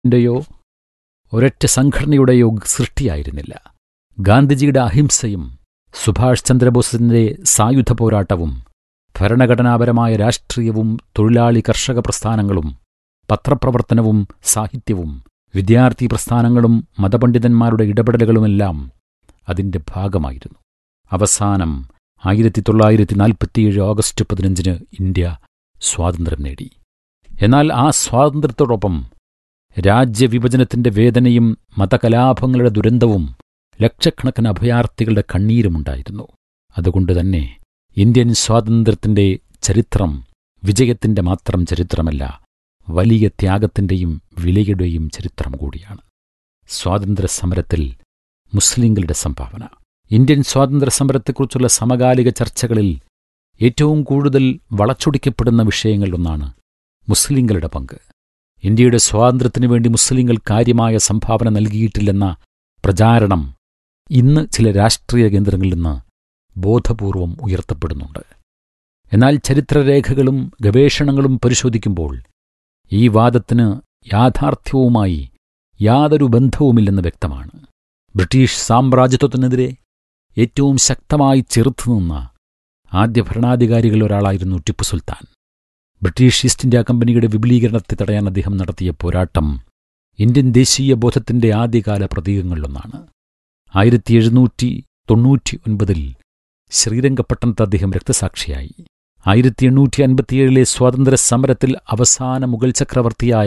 ന്റെയോ ഒരൊറ്റ സംഘടനയുടെയോ സൃഷ്ടിയായിരുന്നില്ല ഗാന്ധിജിയുടെ അഹിംസയും സുഭാഷ് ചന്ദ്രബോസിന്റെ സായുധ പോരാട്ടവും ഭരണഘടനാപരമായ രാഷ്ട്രീയവും തൊഴിലാളി കർഷക പ്രസ്ഥാനങ്ങളും പത്രപ്രവർത്തനവും സാഹിത്യവും വിദ്യാർത്ഥി പ്രസ്ഥാനങ്ങളും മതപണ്ഡിതന്മാരുടെ ഇടപെടലുകളുമെല്ലാം അതിന്റെ ഭാഗമായിരുന്നു അവസാനം ആയിരത്തി തൊള്ളായിരത്തി നാൽപ്പത്തിയേഴ് ഓഗസ്റ്റ് പതിനഞ്ചിന് ഇന്ത്യ സ്വാതന്ത്ര്യം നേടി എന്നാൽ ആ സ്വാതന്ത്ര്യത്തോടൊപ്പം രാജ്യവിഭജനത്തിന്റെ വേദനയും മതകലാപങ്ങളുടെ ദുരന്തവും ലക്ഷക്കണക്കിന് അഭയാർത്ഥികളുടെ കണ്ണീരുമുണ്ടായിരുന്നു അതുകൊണ്ടുതന്നെ ഇന്ത്യൻ സ്വാതന്ത്ര്യത്തിന്റെ ചരിത്രം വിജയത്തിന്റെ മാത്രം ചരിത്രമല്ല വലിയ ത്യാഗത്തിന്റെയും വിലയുടെയും ചരിത്രം കൂടിയാണ് സ്വാതന്ത്ര്യ സമരത്തിൽ മുസ്ലിങ്ങളുടെ സംഭാവന ഇന്ത്യൻ സ്വാതന്ത്ര്യ സമരത്തെക്കുറിച്ചുള്ള സമകാലിക ചർച്ചകളിൽ ഏറ്റവും കൂടുതൽ വളച്ചൊടിക്കപ്പെടുന്ന വിഷയങ്ങളിലൊന്നാണ് മുസ്ലിങ്ങളുടെ പങ്ക് ഇന്ത്യയുടെ സ്വാതന്ത്ര്യത്തിനു വേണ്ടി മുസ്ലിങ്ങൾ കാര്യമായ സംഭാവന നൽകിയിട്ടില്ലെന്ന പ്രചാരണം ഇന്ന് ചില രാഷ്ട്രീയ കേന്ദ്രങ്ങളിൽ നിന്ന് ബോധപൂർവം ഉയർത്തപ്പെടുന്നുണ്ട് എന്നാൽ ചരിത്രരേഖകളും ഗവേഷണങ്ങളും പരിശോധിക്കുമ്പോൾ ഈ വാദത്തിന് യാഥാർത്ഥ്യവുമായി യാതൊരു ബന്ധവുമില്ലെന്ന് വ്യക്തമാണ് ബ്രിട്ടീഷ് സാമ്രാജ്യത്വത്തിനെതിരെ ഏറ്റവും ശക്തമായി ചെറുത്തുനിന്ന ആദ്യ ഭരണാധികാരികളിൽ ഒരാളായിരുന്നു Tipu Sultan British East India കമ്പനിയുടെ വിപുലീകരണത്തെ തടയാൻ അദ്ദേഹം നടത്തിയ പോരാട്ടം ഇന്ത്യൻ ദേശീയ ബോധത്തിന്റെ ആദ്യകാല പ്രതീകങ്ങളിലൊന്നാണ് ആയിരത്തി എഴുന്നൂറ്റി തൊണ്ണൂറ്റി ഒൻപതിൽ ശ്രീരംഗപട്ടണത്ത് അദ്ദേഹം രക്തസാക്ഷിയായി ആയിരത്തി എണ്ണൂറ്റി അൻപത്തിയേഴിലെ സ്വാതന്ത്ര്യ സമരത്തിൽ അവസാന മുഗൾ ചക്രവർത്തിയായ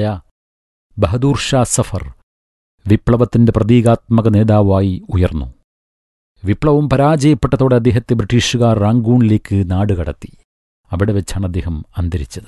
ബഹദൂർ ഷാ സഫർ വിപ്ലവത്തിന്റെ പ്രതീകാത്മക നേതാവായി ഉയർന്നു വിപ്ലവം പരാജയപ്പെട്ടതോടെ അദ്ദേഹത്തെ ബ്രിട്ടീഷുകാർ റാങ്കൂണിലേക്ക് നാടുകടത്തി അവിടെ വെച്ചാണ് അദ്ദേഹം അന്തരിച്ചത്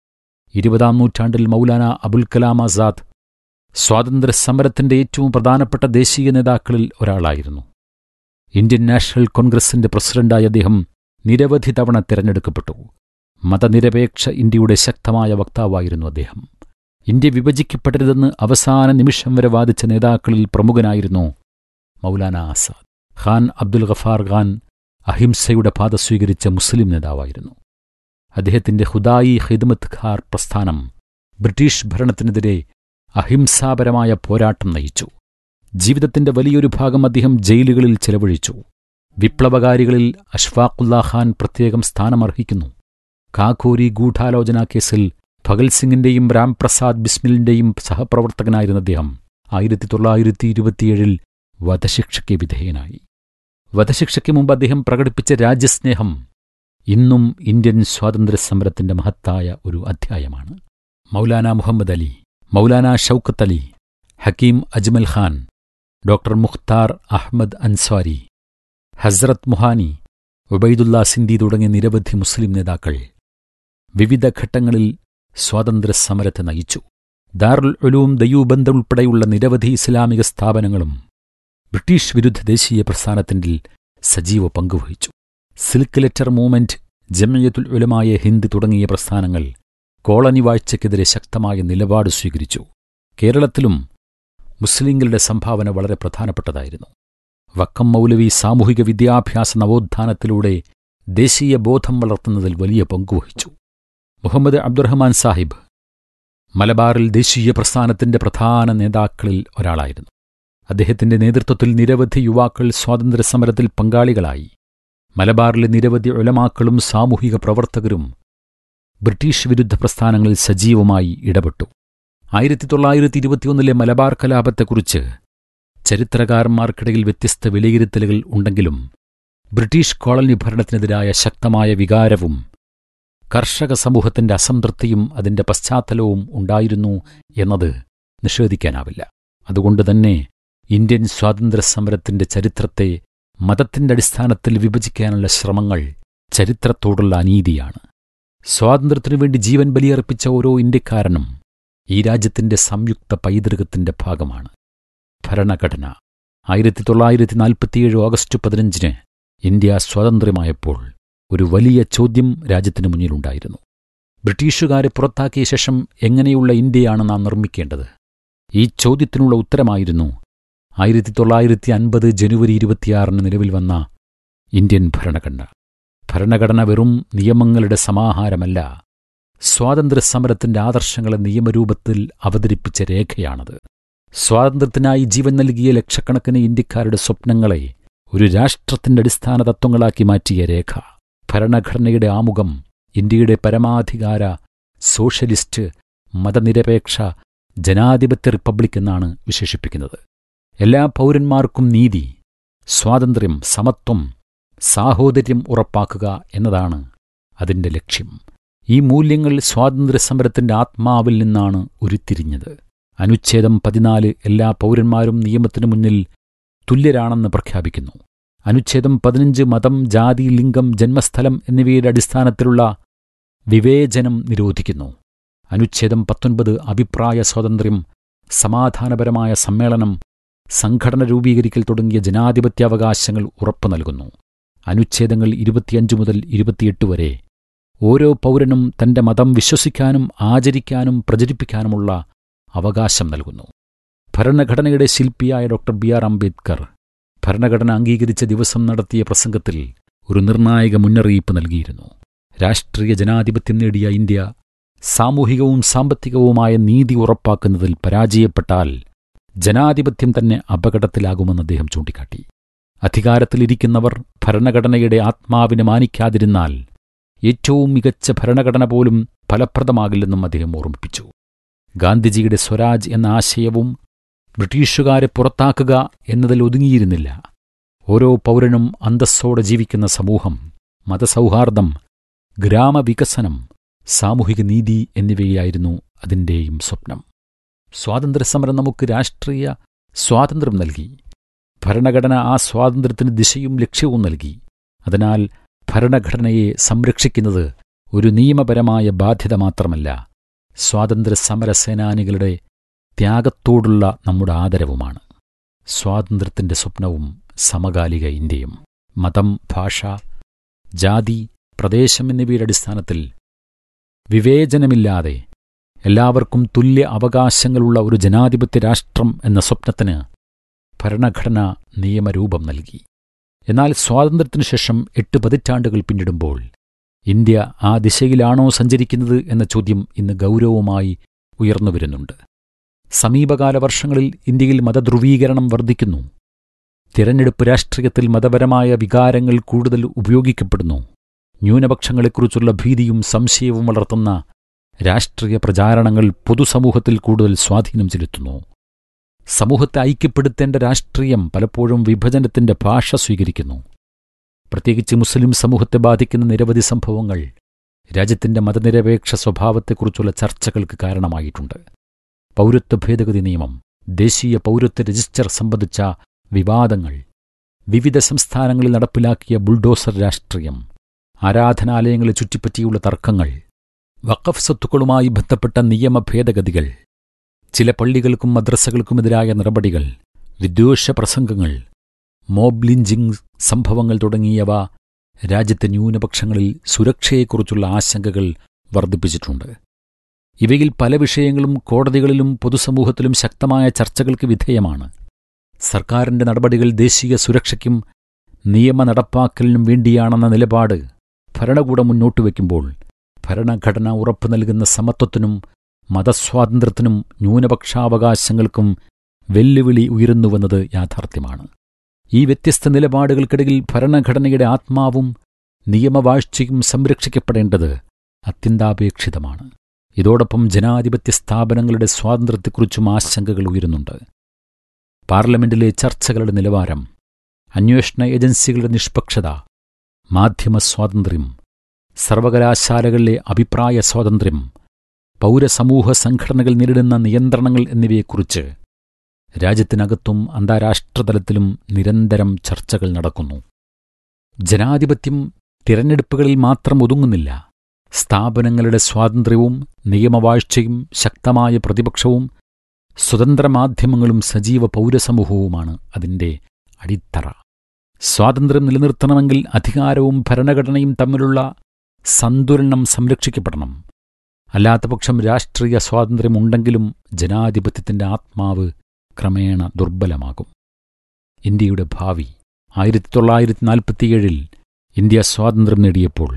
ഇരുപതാം നൂറ്റാണ്ടിൽ മൗലാന അബുൽ കലാം ആസാദ് സ്വാതന്ത്ര്യ സമരത്തിന്റെ ഏറ്റവും പ്രധാനപ്പെട്ട ദേശീയ നേതാക്കളിൽ ഒരാളായിരുന്നു ഇന്ത്യൻ നാഷണൽ കോൺഗ്രസിന്റെ പ്രസിഡന്റായി അദ്ദേഹം നിരവധി തവണ തിരഞ്ഞെടുക്കപ്പെട്ടു മതനിരപേക്ഷ ഇന്ത്യയുടെ ശക്തമായ വക്താവായിരുന്നു അദ്ദേഹം ഇന്ത്യ വിഭജിക്കപ്പെടരുതെന്ന് അവസാന നിമിഷം വരെ വാദിച്ച നേതാക്കളിൽ പ്രമുഖനായിരുന്നു മൗലാന ആസാദ് ഖാൻ അബ്ദുൽ ഗഫാർ ഖാൻ അഹിംസയുടെ പാത സ്വീകരിച്ച മുസ്ലിം നേതാവായിരുന്നു അദ്ദേഹത്തിന്റെ ഹുദായി ഹിദ്മത്ത് ഖാർ പ്രസ്ഥാനം ബ്രിട്ടീഷ് ഭരണത്തിനെതിരെ അഹിംസാപരമായ പോരാട്ടം നയിച്ചു ജീവിതത്തിന്റെ വലിയൊരു ഭാഗം അദ്ദേഹം ജയിലുകളിൽ ചെലവഴിച്ചു വിപ്ലവകാരികളിൽ അഷ്ഫാഖുല്ലാ ഖാൻ പ്രത്യേകം സ്ഥാനമർഹിക്കുന്നു കാക്കോരി ഗൂഢാലോചനാ കേസിൽ ഭഗത് സിംഗിന്റെയും രാംപ്രസാദ് ബിസ്മിലിന്റെയും സഹപ്രവർത്തകനായിരുന്ന അദ്ദേഹം ആയിരത്തി തൊള്ളായിരത്തി ഇരുപത്തിയേഴിൽ വധശിക്ഷയ്ക്ക് വിധേയനായി വധശിക്ഷയ്ക്ക് മുമ്പ് അദ്ദേഹം പ്രകടിപ്പിച്ച രാജ്യസ്നേഹം ഇന്നും ഇന്ത്യൻ സ്വാതന്ത്ര്യ സമരത്തിന്റെ മഹത്തായ ഒരു അധ്യായമാണ് മൗലാന മുഹമ്മദ് അലി മൗലാന ഷൌക്കത്ത് അലി ഹക്കീം അജ്മൽ ഖാൻ ഡോക്ടർ മുഖ്താർ അഹമ്മദ് അൻസ്വാരി ഹസ്രത്ത് മുഹാനി ഉബൈദുല്ല സിന്ദി തുടങ്ങിയ നിരവധി മുസ്ലിം നേതാക്കൾ വിവിധ ഘട്ടങ്ങളിൽ സ്വാതന്ത്ര്യ സമരത്തെ നയിച്ചു ദാറുൽ ഉലൂം ദയൂബന്ധ ഉൾപ്പെടെയുള്ള നിരവധി ഇസ്ലാമിക സ്ഥാപനങ്ങളും ബ്രിട്ടീഷ് വിരുദ്ധ ദേശീയ പ്രസ്ഥാനത്തിൽ സജീവ പങ്കുവഹിച്ചു silk letter movement Jamiat Ulama Hind തുടങ്ങിയ പ്രസ്ഥാനങ്ങൾ കോളനി വാഴ്ചയ്ക്കെതിരെ ശക്തമായ നിലപാട് സ്വീകരിച്ചു കേരളത്തിലും മുസ്ലിങ്ങളുടെ സംഭാവന വളരെ പ്രധാനപ്പെട്ടതായിരുന്നു വക്കം മൗലവി സാമൂഹിക വിദ്യാഭ്യാസ നവോത്ഥാനത്തിലൂടെ ദേശീയ ബോധം വളർത്തുന്നതിൽ വലിയ പങ്കുവഹിച്ചു മുഹമ്മദ് അബ്ദുറഹ്മാൻ സാഹിബ് മലബാറിൽ ദേശീയ പ്രസ്ഥാനത്തിന്റെ പ്രധാന നേതാക്കളിൽ ഒരാളായിരുന്നു അദ്ദേഹത്തിന്റെ നേതൃത്വത്തിൽ നിരവധി യുവാക്കൾ സ്വാതന്ത്ര്യസമരത്തിൽ പങ്കാളികളായി മലബാറിലെ നിരവധി ഒലമാക്കളും സാമൂഹിക പ്രവർത്തകരും ബ്രിട്ടീഷ് വിരുദ്ധ പ്രസ്ഥാനങ്ങളിൽ സജീവമായി ഇടപെട്ടു ആയിരത്തി തൊള്ളായിരത്തി ഇരുപത്തിയൊന്നിലെ മലബാർ കലാപത്തെക്കുറിച്ച് ചരിത്രകാരന്മാർക്കിടയിൽ വ്യത്യസ്ത വിലയിരുത്തലുകൾ ഉണ്ടെങ്കിലും ബ്രിട്ടീഷ് കോളനി ഭരണത്തിനെതിരായ ശക്തമായ വികാരവും കർഷക സമൂഹത്തിന്റെ അസംതൃപ്തിയും അതിന്റെ പശ്ചാത്തലവും ഉണ്ടായിരുന്നു എന്നത് നിഷേധിക്കാനാവില്ല അതുകൊണ്ടുതന്നെ ഇന്ത്യൻ സ്വാതന്ത്ര്യ സമരത്തിന്റെ ചരിത്രത്തെ മതത്തിന്റെ അടിസ്ഥാനത്തിൽ വിഭജിക്കാനുള്ള ശ്രമങ്ങൾ ചരിത്രത്തോടുള്ള അനീതിയാണ് സ്വാതന്ത്ര്യത്തിനു വേണ്ടി ജീവൻ ബലിയർപ്പിച്ച ഓരോ ഇന്ത്യക്കാരനും ഈ രാജ്യത്തിന്റെ സംയുക്ത പൈതൃകത്തിന്റെ ഭാഗമാണ് ഭരണഘടന ആയിരത്തി തൊള്ളായിരത്തി നാൽപ്പത്തിയേഴ് ഓഗസ്റ്റ് പതിനഞ്ചിന് ഇന്ത്യ സ്വാതന്ത്ര്യമായപ്പോൾ ഒരു വലിയ ചോദ്യം രാജ്യത്തിനു മുന്നിലുണ്ടായിരുന്നു ബ്രിട്ടീഷുകാരെ പുറത്താക്കിയ ശേഷം എങ്ങനെയുള്ള ഇന്ത്യയാണ് നാം നിർമ്മിക്കേണ്ടത് ഈ ചോദ്യത്തിനുള്ള ഉത്തരമായിരുന്നു ആയിരത്തി തൊള്ളായിരത്തി അൻപത് ജനുവരി ഇരുപത്തിയാറിന് നിലവിൽ വന്ന ഇന്ത്യൻ ഭരണഘടന ഭരണഘടന വെറും നിയമങ്ങളുടെ സമാഹാരമല്ല സ്വാതന്ത്ര്യസമരത്തിന്റെ ആദർശങ്ങളെ നിയമരൂപത്തിൽ അവതരിപ്പിച്ച രേഖയാണത് സ്വാതന്ത്ര്യത്തിനായി ജീവൻ നൽകിയ ലക്ഷക്കണക്കിന് ഇന്ത്യക്കാരുടെ സ്വപ്നങ്ങളെ ഒരു രാഷ്ട്രത്തിന്റെ അടിസ്ഥാന തത്വങ്ങളാക്കി മാറ്റിയ രേഖ ഭരണഘടനയുടെ ആമുഖം ഇന്ത്യയുടെ പരമാധികാര സോഷ്യലിസ്റ്റ് മതനിരപേക്ഷ ജനാധിപത്യ റിപ്പബ്ലിക് എന്നാണ് വിശേഷിപ്പിക്കുന്നത് എല്ലാ പൗരന്മാർക്കും നീതി സ്വാതന്ത്ര്യം സമത്വം സാഹോദര്യം ഉറപ്പാക്കുക എന്നതാണ് അതിന്റെ ലക്ഷ്യം ഈ മൂല്യങ്ങൾ സ്വാതന്ത്ര്യസമരത്തിന്റെ ആത്മാവിൽ നിന്നാണ് ഉരുത്തിരിഞ്ഞത് അനുച്ഛേദം പതിനാല് എല്ലാ പൗരന്മാരും നിയമത്തിനു മുന്നിൽ തുല്യരാണെന്ന് പ്രഖ്യാപിക്കുന്നു അനുച്ഛേദം പതിനഞ്ച് മതം ജാതി ലിംഗം ജന്മസ്ഥലം എന്നിവയുടെ അടിസ്ഥാനത്തിലുള്ള വിവേചനം നിരോധിക്കുന്നു അനുച്ഛേദം പത്തൊൻപത് അഭിപ്രായ സ്വാതന്ത്ര്യം സമാധാനപരമായ സമ്മേളനം സംഘടന രൂപീകരിക്കൽ തുടങ്ങിയ ജനാധിപത്യാവകാശങ്ങൾ ഉറപ്പു നൽകുന്നു അനുച്ഛേദങ്ങൾ ഇരുപത്തിയഞ്ച് മുതൽ ഇരുപത്തിയെട്ട് വരെ ഓരോ പൗരനും തന്റെ മതം വിശ്വസിക്കാനും ആചരിക്കാനും പ്രചരിപ്പിക്കാനുമുള്ള അവകാശം നൽകുന്നു ഭരണഘടനയുടെ ശില്പിയായ ഡോക്ടർ ബി ആർ അംബേദ്കർ ഭരണഘടന അംഗീകരിച്ച ദിവസം നടത്തിയ പ്രസംഗത്തിൽ ഒരു നിർണായക മുന്നറിയിപ്പ് നൽകിയിരുന്നു രാഷ്ട്രീയ ജനാധിപത്യം നേടിയ ഇന്ത്യ സാമൂഹികവും സാമ്പത്തികവുമായ നീതി ഉറപ്പാക്കുന്നതിൽ പരാജയപ്പെട്ടാൽ ജനാധിപത്യം തന്നെ അപകടത്തിലാകുമെന്ന് അദ്ദേഹം ചൂണ്ടിക്കാട്ടി അധികാരത്തിലിരിക്കുന്നവർ ഭരണഘടനയുടെ ആത്മാവിനെ മാനിക്കാതിരുന്നാൽ ഏറ്റവും മികച്ച ഭരണഘടന പോലും ഫലപ്രദമാകില്ലെന്നും അദ്ദേഹം ഓർമ്മിപ്പിച്ചു ഗാന്ധിജിയുടെ സ്വരാജ് എന്ന ആശയവും ബ്രിട്ടീഷുകാരെ പുറത്താക്കുക എന്നതിൽ ഒതുങ്ങിയിരുന്നില്ല ഓരോ പൗരനും അന്തസ്സോടെ ജീവിക്കുന്ന സമൂഹം മതസൗഹാർദ്ദം ഗ്രാമവികസനം സാമൂഹിക നീതി എന്നിവയായിരുന്നു അതിൻ്റെയും സ്വപ്നം സ്വാതന്ത്ര്യസമരം നമുക്ക് രാഷ്ട്രീയ സ്വാതന്ത്ര്യം നൽകി ഭരണഘടന ആ സ്വാതന്ത്ര്യത്തിന് ദിശയും ലക്ഷ്യവും നൽകി അതിനാൽ ഭരണഘടനയെ സംരക്ഷിക്കുന്നത് ഒരു നിയമപരമായ ബാധ്യത മാത്രമല്ല സ്വാതന്ത്ര്യ സമരസേനാനികളുടെ ത്യാഗത്തോടുള്ള നമ്മുടെ ആദരവുമാണ് സ്വാതന്ത്ര്യത്തിന്റെ സ്വപ്നവും സമകാലിക ഇന്ത്യയും മതം ഭാഷ ജാതി പ്രദേശം എന്നിവയുടെ അടിസ്ഥാനത്തിൽ വിവേചനമില്ലാതെ എല്ലാവർക്കും തുല്യ അവകാശങ്ങളുള്ള ഒരു ജനാധിപത്യ രാഷ്ട്രം എന്ന സ്വപ്നത്തിന് ഭരണഘടന നിയമരൂപം നൽകി എന്നാൽ സ്വാതന്ത്ര്യത്തിനു ശേഷം എട്ട് പതിറ്റാണ്ടുകൾ പിന്നിടുമ്പോൾ ഇന്ത്യ ആ ദിശയിലാണോ സഞ്ചരിക്കുന്നത് എന്ന ചോദ്യം ഇന്ന് ഗൗരവമായി ഉയർന്നുവരുന്നുണ്ട് സമീപകാല വർഷങ്ങളിൽ ഇന്ത്യയിൽ മതധ്രുവീകരണം വർദ്ധിക്കുന്നു തിരഞ്ഞെടുപ്പ് രാഷ്ട്രീയത്തിൽ മതപരമായ വികാരങ്ങൾ കൂടുതൽ ഉപയോഗിക്കപ്പെടുന്നു ന്യൂനപക്ഷങ്ങളെക്കുറിച്ചുള്ള ഭീതിയും സംശയവും വളർത്തുന്ന രാഷ്ട്രീയ പ്രചാരണങ്ങൾ പൊതുസമൂഹത്തിൽ കൂടുതൽ സ്വാധീനം ചെലുത്തുന്നു സമൂഹത്തെ ഐക്യപ്പെടുത്തേണ്ട രാഷ്ട്രീയം പലപ്പോഴും വിഭജനത്തിന്റെ ഭാഷ സ്വീകരിക്കുന്നു പ്രത്യേകിച്ച് മുസ്ലിം സമൂഹത്തെ ബാധിക്കുന്ന നിരവധി സംഭവങ്ങൾ രാജ്യത്തിന്റെ മതനിരപേക്ഷ സ്വഭാവത്തെക്കുറിച്ചുള്ള ചർച്ചകൾക്ക് കാരണമായിട്ടുണ്ട് പൗരത്വ ഭേദഗതി നിയമം ദേശീയ പൗരത്വ രജിസ്റ്റർ സംബന്ധിച്ച വിവാദങ്ങൾ വിവിധ സംസ്ഥാനങ്ങളിൽ നടപ്പിലാക്കിയ ബുൾഡോസർ രാഷ്ട്രീയം ആരാധനാലയങ്ങളെ ചുറ്റിപ്പറ്റിയുള്ള തർക്കങ്ങൾ വഖഫ് സ്വത്തുക്കളുമായി ബന്ധപ്പെട്ട നിയമ ഭേദഗതികൾ ചില പള്ളികൾക്കും മദ്രസകൾക്കുമെതിരായ നടപടികൾ വിദ്വേഷ പ്രസംഗങ്ങൾ മോബ് ലിഞ്ചിംഗ് സംഭവങ്ങൾ തുടങ്ങിയവ രാജ്യത്തെ ന്യൂനപക്ഷങ്ങളിൽ സുരക്ഷയെക്കുറിച്ചുള്ള ആശങ്കകൾ വർദ്ധിപ്പിച്ചിട്ടുണ്ട് ഇവയിൽ പല വിഷയങ്ങളും കോടതികളിലും പൊതുസമൂഹത്തിലും ശക്തമായ ചർച്ചകൾക്ക് വിധേയമാണ് സർക്കാരിന്റെ നടപടികൾ ദേശീയ സുരക്ഷയ്ക്കും നിയമ നടപ്പാക്കലിനും വേണ്ടിയാണെന്ന നിലപാട് ഭരണകൂടം മുന്നോട്ട് വയ്ക്കുമ്പോൾ ഭരണഘടന ഉറപ്പു നൽകുന്ന സമത്വത്തിനും മതസ്വാതന്ത്ര്യത്തിനും ന്യൂനപക്ഷാവകാശങ്ങൾക്കും വെല്ലുവിളി ഉയരുന്നുവെന്നത് യാഥാർത്ഥ്യമാണ് ഈ വ്യത്യസ്ത നിലപാടുകൾക്കിടയിൽ ഭരണഘടനയുടെ ആത്മാവും നിയമവാഴ്ചയും സംരക്ഷിക്കപ്പെടേണ്ടത് അത്യന്താപേക്ഷിതമാണ് ഇതോടൊപ്പം ജനാധിപത്യ സ്ഥാപനങ്ങളുടെ സ്വാതന്ത്ര്യത്തെക്കുറിച്ചും ആശങ്കകൾ ഉയരുന്നുണ്ട് പാർലമെന്റിലെ ചർച്ചകളുടെ നിലവാരം അന്വേഷണ ഏജൻസികളുടെ നിഷ്പക്ഷത മാധ്യമ സ്വാതന്ത്ര്യം സർവകലാശാലകളിലെ അഭിപ്രായ സ്വാതന്ത്ര്യം പൗരസമൂഹ സംഘടനകൾ നേരിടുന്ന നിയന്ത്രണങ്ങൾ എന്നിവയെക്കുറിച്ച് രാജ്യത്തിനകത്തും അന്താരാഷ്ട്രതലത്തിലും നിരന്തരം ചർച്ചകൾ നടക്കുന്നു ജനാധിപത്യം തിരഞ്ഞെടുപ്പുകളിൽ മാത്രം ഒതുങ്ങുന്നില്ല സ്ഥാപനങ്ങളുടെ സ്വാതന്ത്ര്യവും നിയമവാഴ്ചയും ശക്തമായ പ്രതിപക്ഷവും സ്വതന്ത്ര മാധ്യമങ്ങളും സജീവ പൗരസമൂഹവുമാണ് അതിന്റെ അടിത്തറ സ്വാതന്ത്ര്യം നിലനിർത്തണമെങ്കിൽ അധികാരവും ഭരണഘടനയും തമ്മിലുള്ള സന്തുലനം സംരക്ഷിക്കപ്പെടണം അല്ലാത്തപക്ഷം രാഷ്ട്രീയ സ്വാതന്ത്ര്യമുണ്ടെങ്കിലും ജനാധിപത്യത്തിന്റെ ആത്മാവ് ക്രമേണ ദുർബലമാകും ഇന്ത്യയുടെ ഭാവി ആയിരത്തി തൊള്ളായിരത്തി നാൽപ്പത്തിയേഴിൽ ഇന്ത്യ സ്വാതന്ത്ര്യം നേടിയപ്പോൾ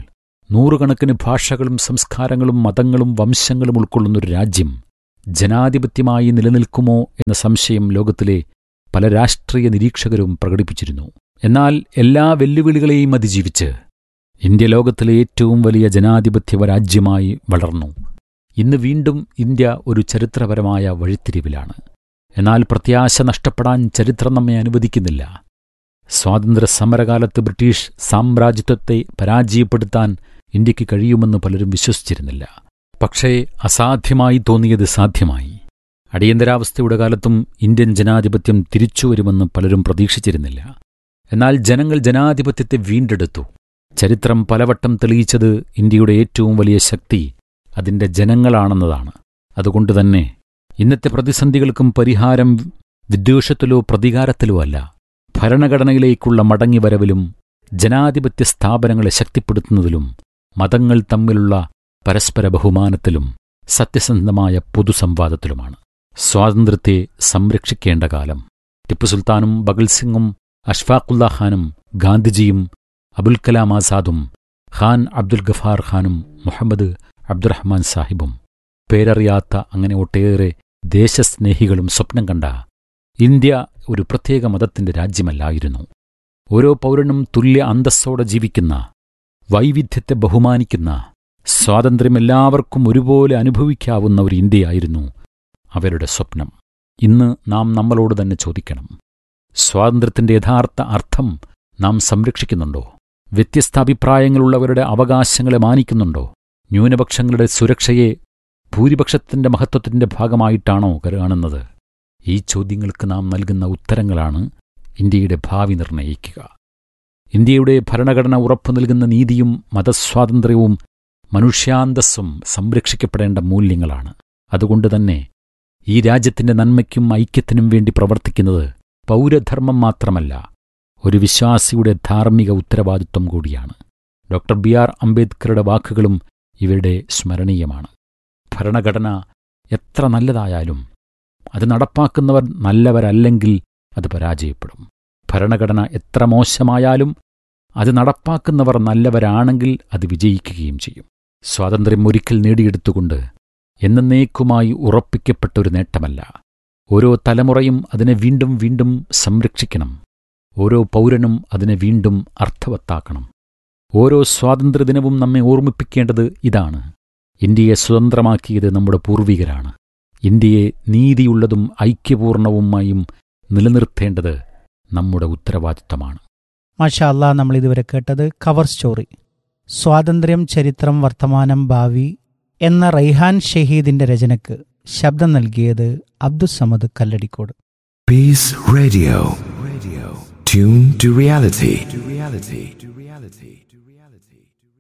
നൂറുകണക്കിന് ഭാഷകളും സംസ്കാരങ്ങളും മതങ്ങളും വംശങ്ങളും ഉൾക്കൊള്ളുന്നൊരു രാജ്യം ജനാധിപത്യമായി നിലനിൽക്കുമോ എന്ന സംശയം ലോകത്തിലെ പല രാഷ്ട്രീയ നിരീക്ഷകരും പ്രകടിപ്പിച്ചിരുന്നു എന്നാൽ എല്ലാ വെല്ലുവിളികളെയും അതിജീവിച്ച് ഇന്ത്യ ലോകത്തിലെ ഏറ്റവും വലിയ ജനാധിപത്യ രാജ്യമായി വളർന്നു ഇന്ന് വീണ്ടും ഇന്ത്യ ഒരു ചരിത്രപരമായ വഴിത്തിരിവിലാണ് എന്നാൽ പ്രത്യാശ നഷ്ടപ്പെടാൻ ചരിത്രം നമ്മെ അനുവദിക്കുന്നില്ല സ്വാതന്ത്ര്യ സമരകാലത്ത് ബ്രിട്ടീഷ് സാമ്രാജ്യത്വത്തെ പരാജയപ്പെടുത്താൻ ഇന്ത്യക്ക് കഴിയുമെന്ന് പലരും വിശ്വസിച്ചിരുന്നില്ല പക്ഷേ അസാധ്യമായി തോന്നിയത് സാധ്യമായി അടിയന്തരാവസ്ഥയുടെ കാലത്തും ഇന്ത്യൻ ജനാധിപത്യം തിരിച്ചുവരുമെന്ന് പലരും പ്രതീക്ഷിച്ചിരുന്നില്ല എന്നാൽ ജനങ്ങൾ ജനാധിപത്യത്തെ വീണ്ടെടുത്തു ചരിത്രം പലവട്ടം തെളിയിച്ചത് ഇന്ത്യയുടെ ഏറ്റവും വലിയ ശക്തി അതിന്റെ ജനങ്ങളാണെന്നതാണ് അതുകൊണ്ടുതന്നെ ഇന്നത്തെ പ്രതിസന്ധികൾക്കും പരിഹാരം വിദ്വേഷത്തിലോ പ്രതികാരത്തിലോ അല്ല ഭരണഘടനയിലേക്കുള്ള മടങ്ങിവരവിലും ജനാധിപത്യ സ്ഥാപനങ്ങളെ ശക്തിപ്പെടുത്തുന്നതിലും മതങ്ങൾ തമ്മിലുള്ള പരസ്പര ബഹുമാനത്തിലും സത്യസന്ധമായ പൊതുസംവാദത്തിലുമാണ് സ്വാതന്ത്ര്യത്തെ സംരക്ഷിക്കേണ്ട കാലം ടിപ്പു സുൽത്താനും ബഗൽ സിംഗും അഷ്ഫാഖുല്ല ഖാനും ഗാന്ധിജിയും അബുൽ കലാം ആസാദും ഖാൻ അബ്ദുൽ ഗഫാർ ഖാനും മുഹമ്മദ് അബ്ദുറഹ്മാൻ സാഹിബും പേരറിയാത്ത അങ്ങനെ ഒട്ടേറെ ദേശസ്നേഹികളും സ്വപ്നം കണ്ട ഇന്ത്യ ഒരു പ്രത്യേക മതത്തിന്റെ രാജ്യമല്ലായിരുന്നു ഓരോ പൗരനും തുല്യ അന്തസ്സോടെ ജീവിക്കുന്ന വൈവിധ്യത്തെ ബഹുമാനിക്കുന്ന സ്വാതന്ത്ര്യം എല്ലാവർക്കും ഒരുപോലെ അനുഭവിക്കാവുന്ന ഒരു ഇന്ത്യയായിരുന്നു അവരുടെ സ്വപ്നം ഇന്ന് നാം നമ്മളോട് തന്നെ ചോദിക്കണം സ്വാതന്ത്ര്യത്തിന്റെ യഥാർത്ഥ അർത്ഥം നാം സംരക്ഷിക്കുന്നുണ്ടോ വ്യത്യസ്ത അഭിപ്രായങ്ങളുള്ളവരുടെ അവകാശങ്ങളെ മാനിക്കുന്നുണ്ടോ ന്യൂനപക്ഷങ്ങളുടെ സുരക്ഷയെ ഭൂരിപക്ഷത്തിന്റെ മഹത്വത്തിന്റെ ഭാഗമായിട്ടാണോ കാണുന്നത് ഈ ചോദ്യങ്ങൾക്ക് നാം നൽകുന്ന ഉത്തരങ്ങളാണ് ഇന്ത്യയുടെ ഭാവി നിർണയിക്കുക ഇന്ത്യയുടെ ഭരണഘടന ഉറപ്പു നൽകുന്ന നീതിയും മതസ്വാതന്ത്ര്യവും മനുഷ്യാന്തസ്സും സംരക്ഷിക്കപ്പെടേണ്ട മൂല്യങ്ങളാണ് അതുകൊണ്ടുതന്നെ ഈ രാജ്യത്തിന്റെ നന്മയ്ക്കും ഐക്യത്തിനും വേണ്ടി പ്രവർത്തിക്കുന്നത് പൗരധർമ്മം മാത്രമല്ല ഒരു വിശ്വാസിയുടെ ധാർമ്മിക ഉത്തരവാദിത്വം കൂടിയാണ് ഡോക്ടർ ബി ആർ അംബേദ്കറുടെ വാക്കുകളും ഇവരുടെ സ്മരണീയമാണ് ഭരണഘടന എത്ര നല്ലതായാലും അത് നടപ്പാക്കുന്നവർ നല്ലവരല്ലെങ്കിൽ അത് പരാജയപ്പെടും ഭരണഘടന എത്ര മോശമായാലും അത് നടപ്പാക്കുന്നവർ നല്ലവരാണെങ്കിൽ അത് വിജയിക്കുകയും ചെയ്യും സ്വാതന്ത്ര്യം ഒരിക്കൽ നേടിയെടുത്തുകൊണ്ട് എന്നേക്കുമായി ഉറപ്പിക്കപ്പെട്ടൊരു നേട്ടമല്ല ഓരോ തലമുറയും അതിനെ വീണ്ടും വീണ്ടും സംരക്ഷിക്കണം ഓരോ പൗരനും അതിനെ വീണ്ടും അർത്ഥവത്താക്കണം ഓരോ സ്വാതന്ത്ര്യദിനവും നമ്മെ ഓർമ്മിപ്പിക്കേണ്ടത് ഇതാണ് ഇന്ത്യയെ സ്വതന്ത്രമാക്കിയത് നമ്മുടെ പൂർവികരാണ് ഇന്ത്യയെ നീതിയുള്ളതും ഐക്യപൂർണവുമായും നിലനിർത്തേണ്ടത് നമ്മുടെ ഉത്തരവാദിത്തമാണ് മാഷാ അല്ലാ നമ്മൾ ഇതുവരെ കേട്ടത് കവർ സ്റ്റോറി സ്വാതന്ത്ര്യം ചരിത്രം വർത്തമാനം ഭാവി എന്ന റൈഹാൻ ഷഹീദിന്റെ രചനയ്ക്ക് ശബ്ദം നൽകിയത് Abdussamad Kalladikode Peace Radio. Radio. Tune to reality. To reality. To reality. To reality.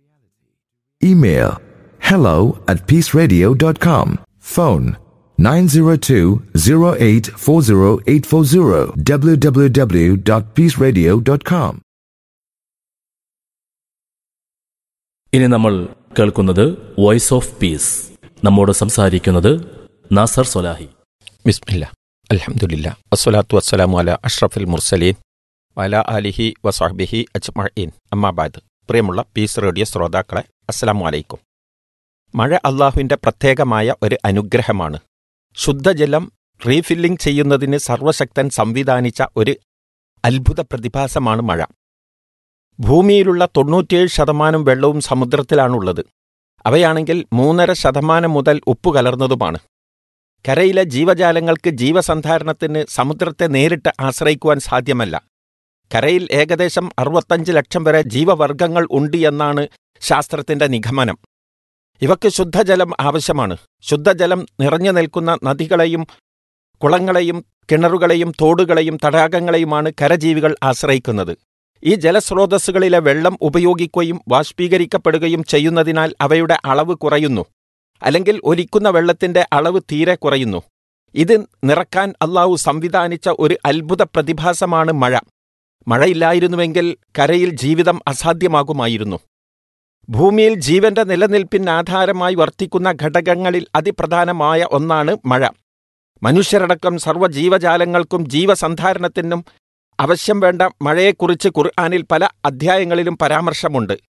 Email hello at peaceradio.com. Phone 902-0840840 www.peaceradio.com. ഇനി നമ്മൾ കേൾക്കുന്നത് വോയിസ് ഓഫ് പീസ് നമ്മോട് സംസാരിക്കുന്നത് നാസർ സൊലാഹി ബിസ്മില്ല അൽഹംദുലില്ല വസ്സലാത്തു വസ്സലാമു അല അഷ്റഫുൽ മുർസലീൻ വല അലിഹി വസാഹ്ബിഹി അജ്മഈൻ അമ്മാബാദ് പ്രിയമുള്ള പീസ് റേഡിയോ ശ്രോതാക്കളെ അസ്സലാമു അലൈക്കും മഴ അള്ളാഹുവിൻ്റെ പ്രത്യേകമായ ഒരു അനുഗ്രഹമാണ് ശുദ്ധജലം റീഫില്ലിംഗ് ചെയ്യുന്നതിന് സർവശക്തൻ സംവിധാനിച്ച ഒരു അത്ഭുത പ്രതിഭാസമാണ് മഴ ഭൂമിയിലുള്ള തൊണ്ണൂറ്റിയേഴ് ശതമാനം വെള്ളവും സമുദ്രത്തിലാണുള്ളത് അവയാണെങ്കിൽ മൂന്നര ശതമാനം മുതൽ ഉപ്പ് കലർന്നതുമാണ് കരയിലെ ജീവജാലങ്ങൾക്ക് ജീവസന്ധാരണത്തിന് സമുദ്രത്തെ നേരിട്ട് ആശ്രയിക്കുവാൻ സാധ്യമല്ല കരയിൽ ഏകദേശം അറുപത്തഞ്ച് ലക്ഷം വരെ ജീവവർഗങ്ങൾ ഉണ്ട് എന്നാണ് ശാസ്ത്രത്തിന്റെ നിഗമനം ഇവയ്ക്ക് ശുദ്ധജലം ആവശ്യമാണ് ശുദ്ധജലം നിറഞ്ഞു നിൽക്കുന്ന നദികളെയും കുളങ്ങളെയും കിണറുകളെയും തോടുകളെയും തടാകങ്ങളെയുമാണ് കരജീവികൾ ആശ്രയിക്കുന്നത് ഈ ജലസ്രോതസ്സുകളിലെ വെള്ളം ഉപയോഗിക്കുകയും ബാഷ്പീകരിക്കപ്പെടുകയും ചെയ്യുന്നതിനാൽ അവയുടെ അളവ് കുറയുന്നു അല്ലെങ്കിൽ ഒലിക്കുന്ന വെള്ളത്തിന്റെ അളവ് തീരെ കുറയുന്നു ഇത് നിറക്കാൻ അള്ളാഹു സംവിധാനിച്ച ഒരു അത്ഭുത പ്രതിഭാസമാണ് മഴ മഴയില്ലായിരുന്നുവെങ്കിൽ കരയിൽ ജീവിതം അസാധ്യമാകുമായിരുന്നു ഭൂമിയിൽ ജീവന്റെ നിലനിൽപ്പിന് ആധാരമായി വർത്തിക്കുന്ന ഘടകങ്ങളിൽ അതിപ്രധാനമായ ഒന്നാണ് മഴ മനുഷ്യരടക്കം സർവ്വജീവജാലങ്ങൾക്കും ജീവസന്ധാരണത്തിനും ആവശ്യം വേണ്ട മഴയെക്കുറിച്ച് ഖുർആാനിൽ പല അധ്യായങ്ങളിലും പരാമർശമുണ്ട്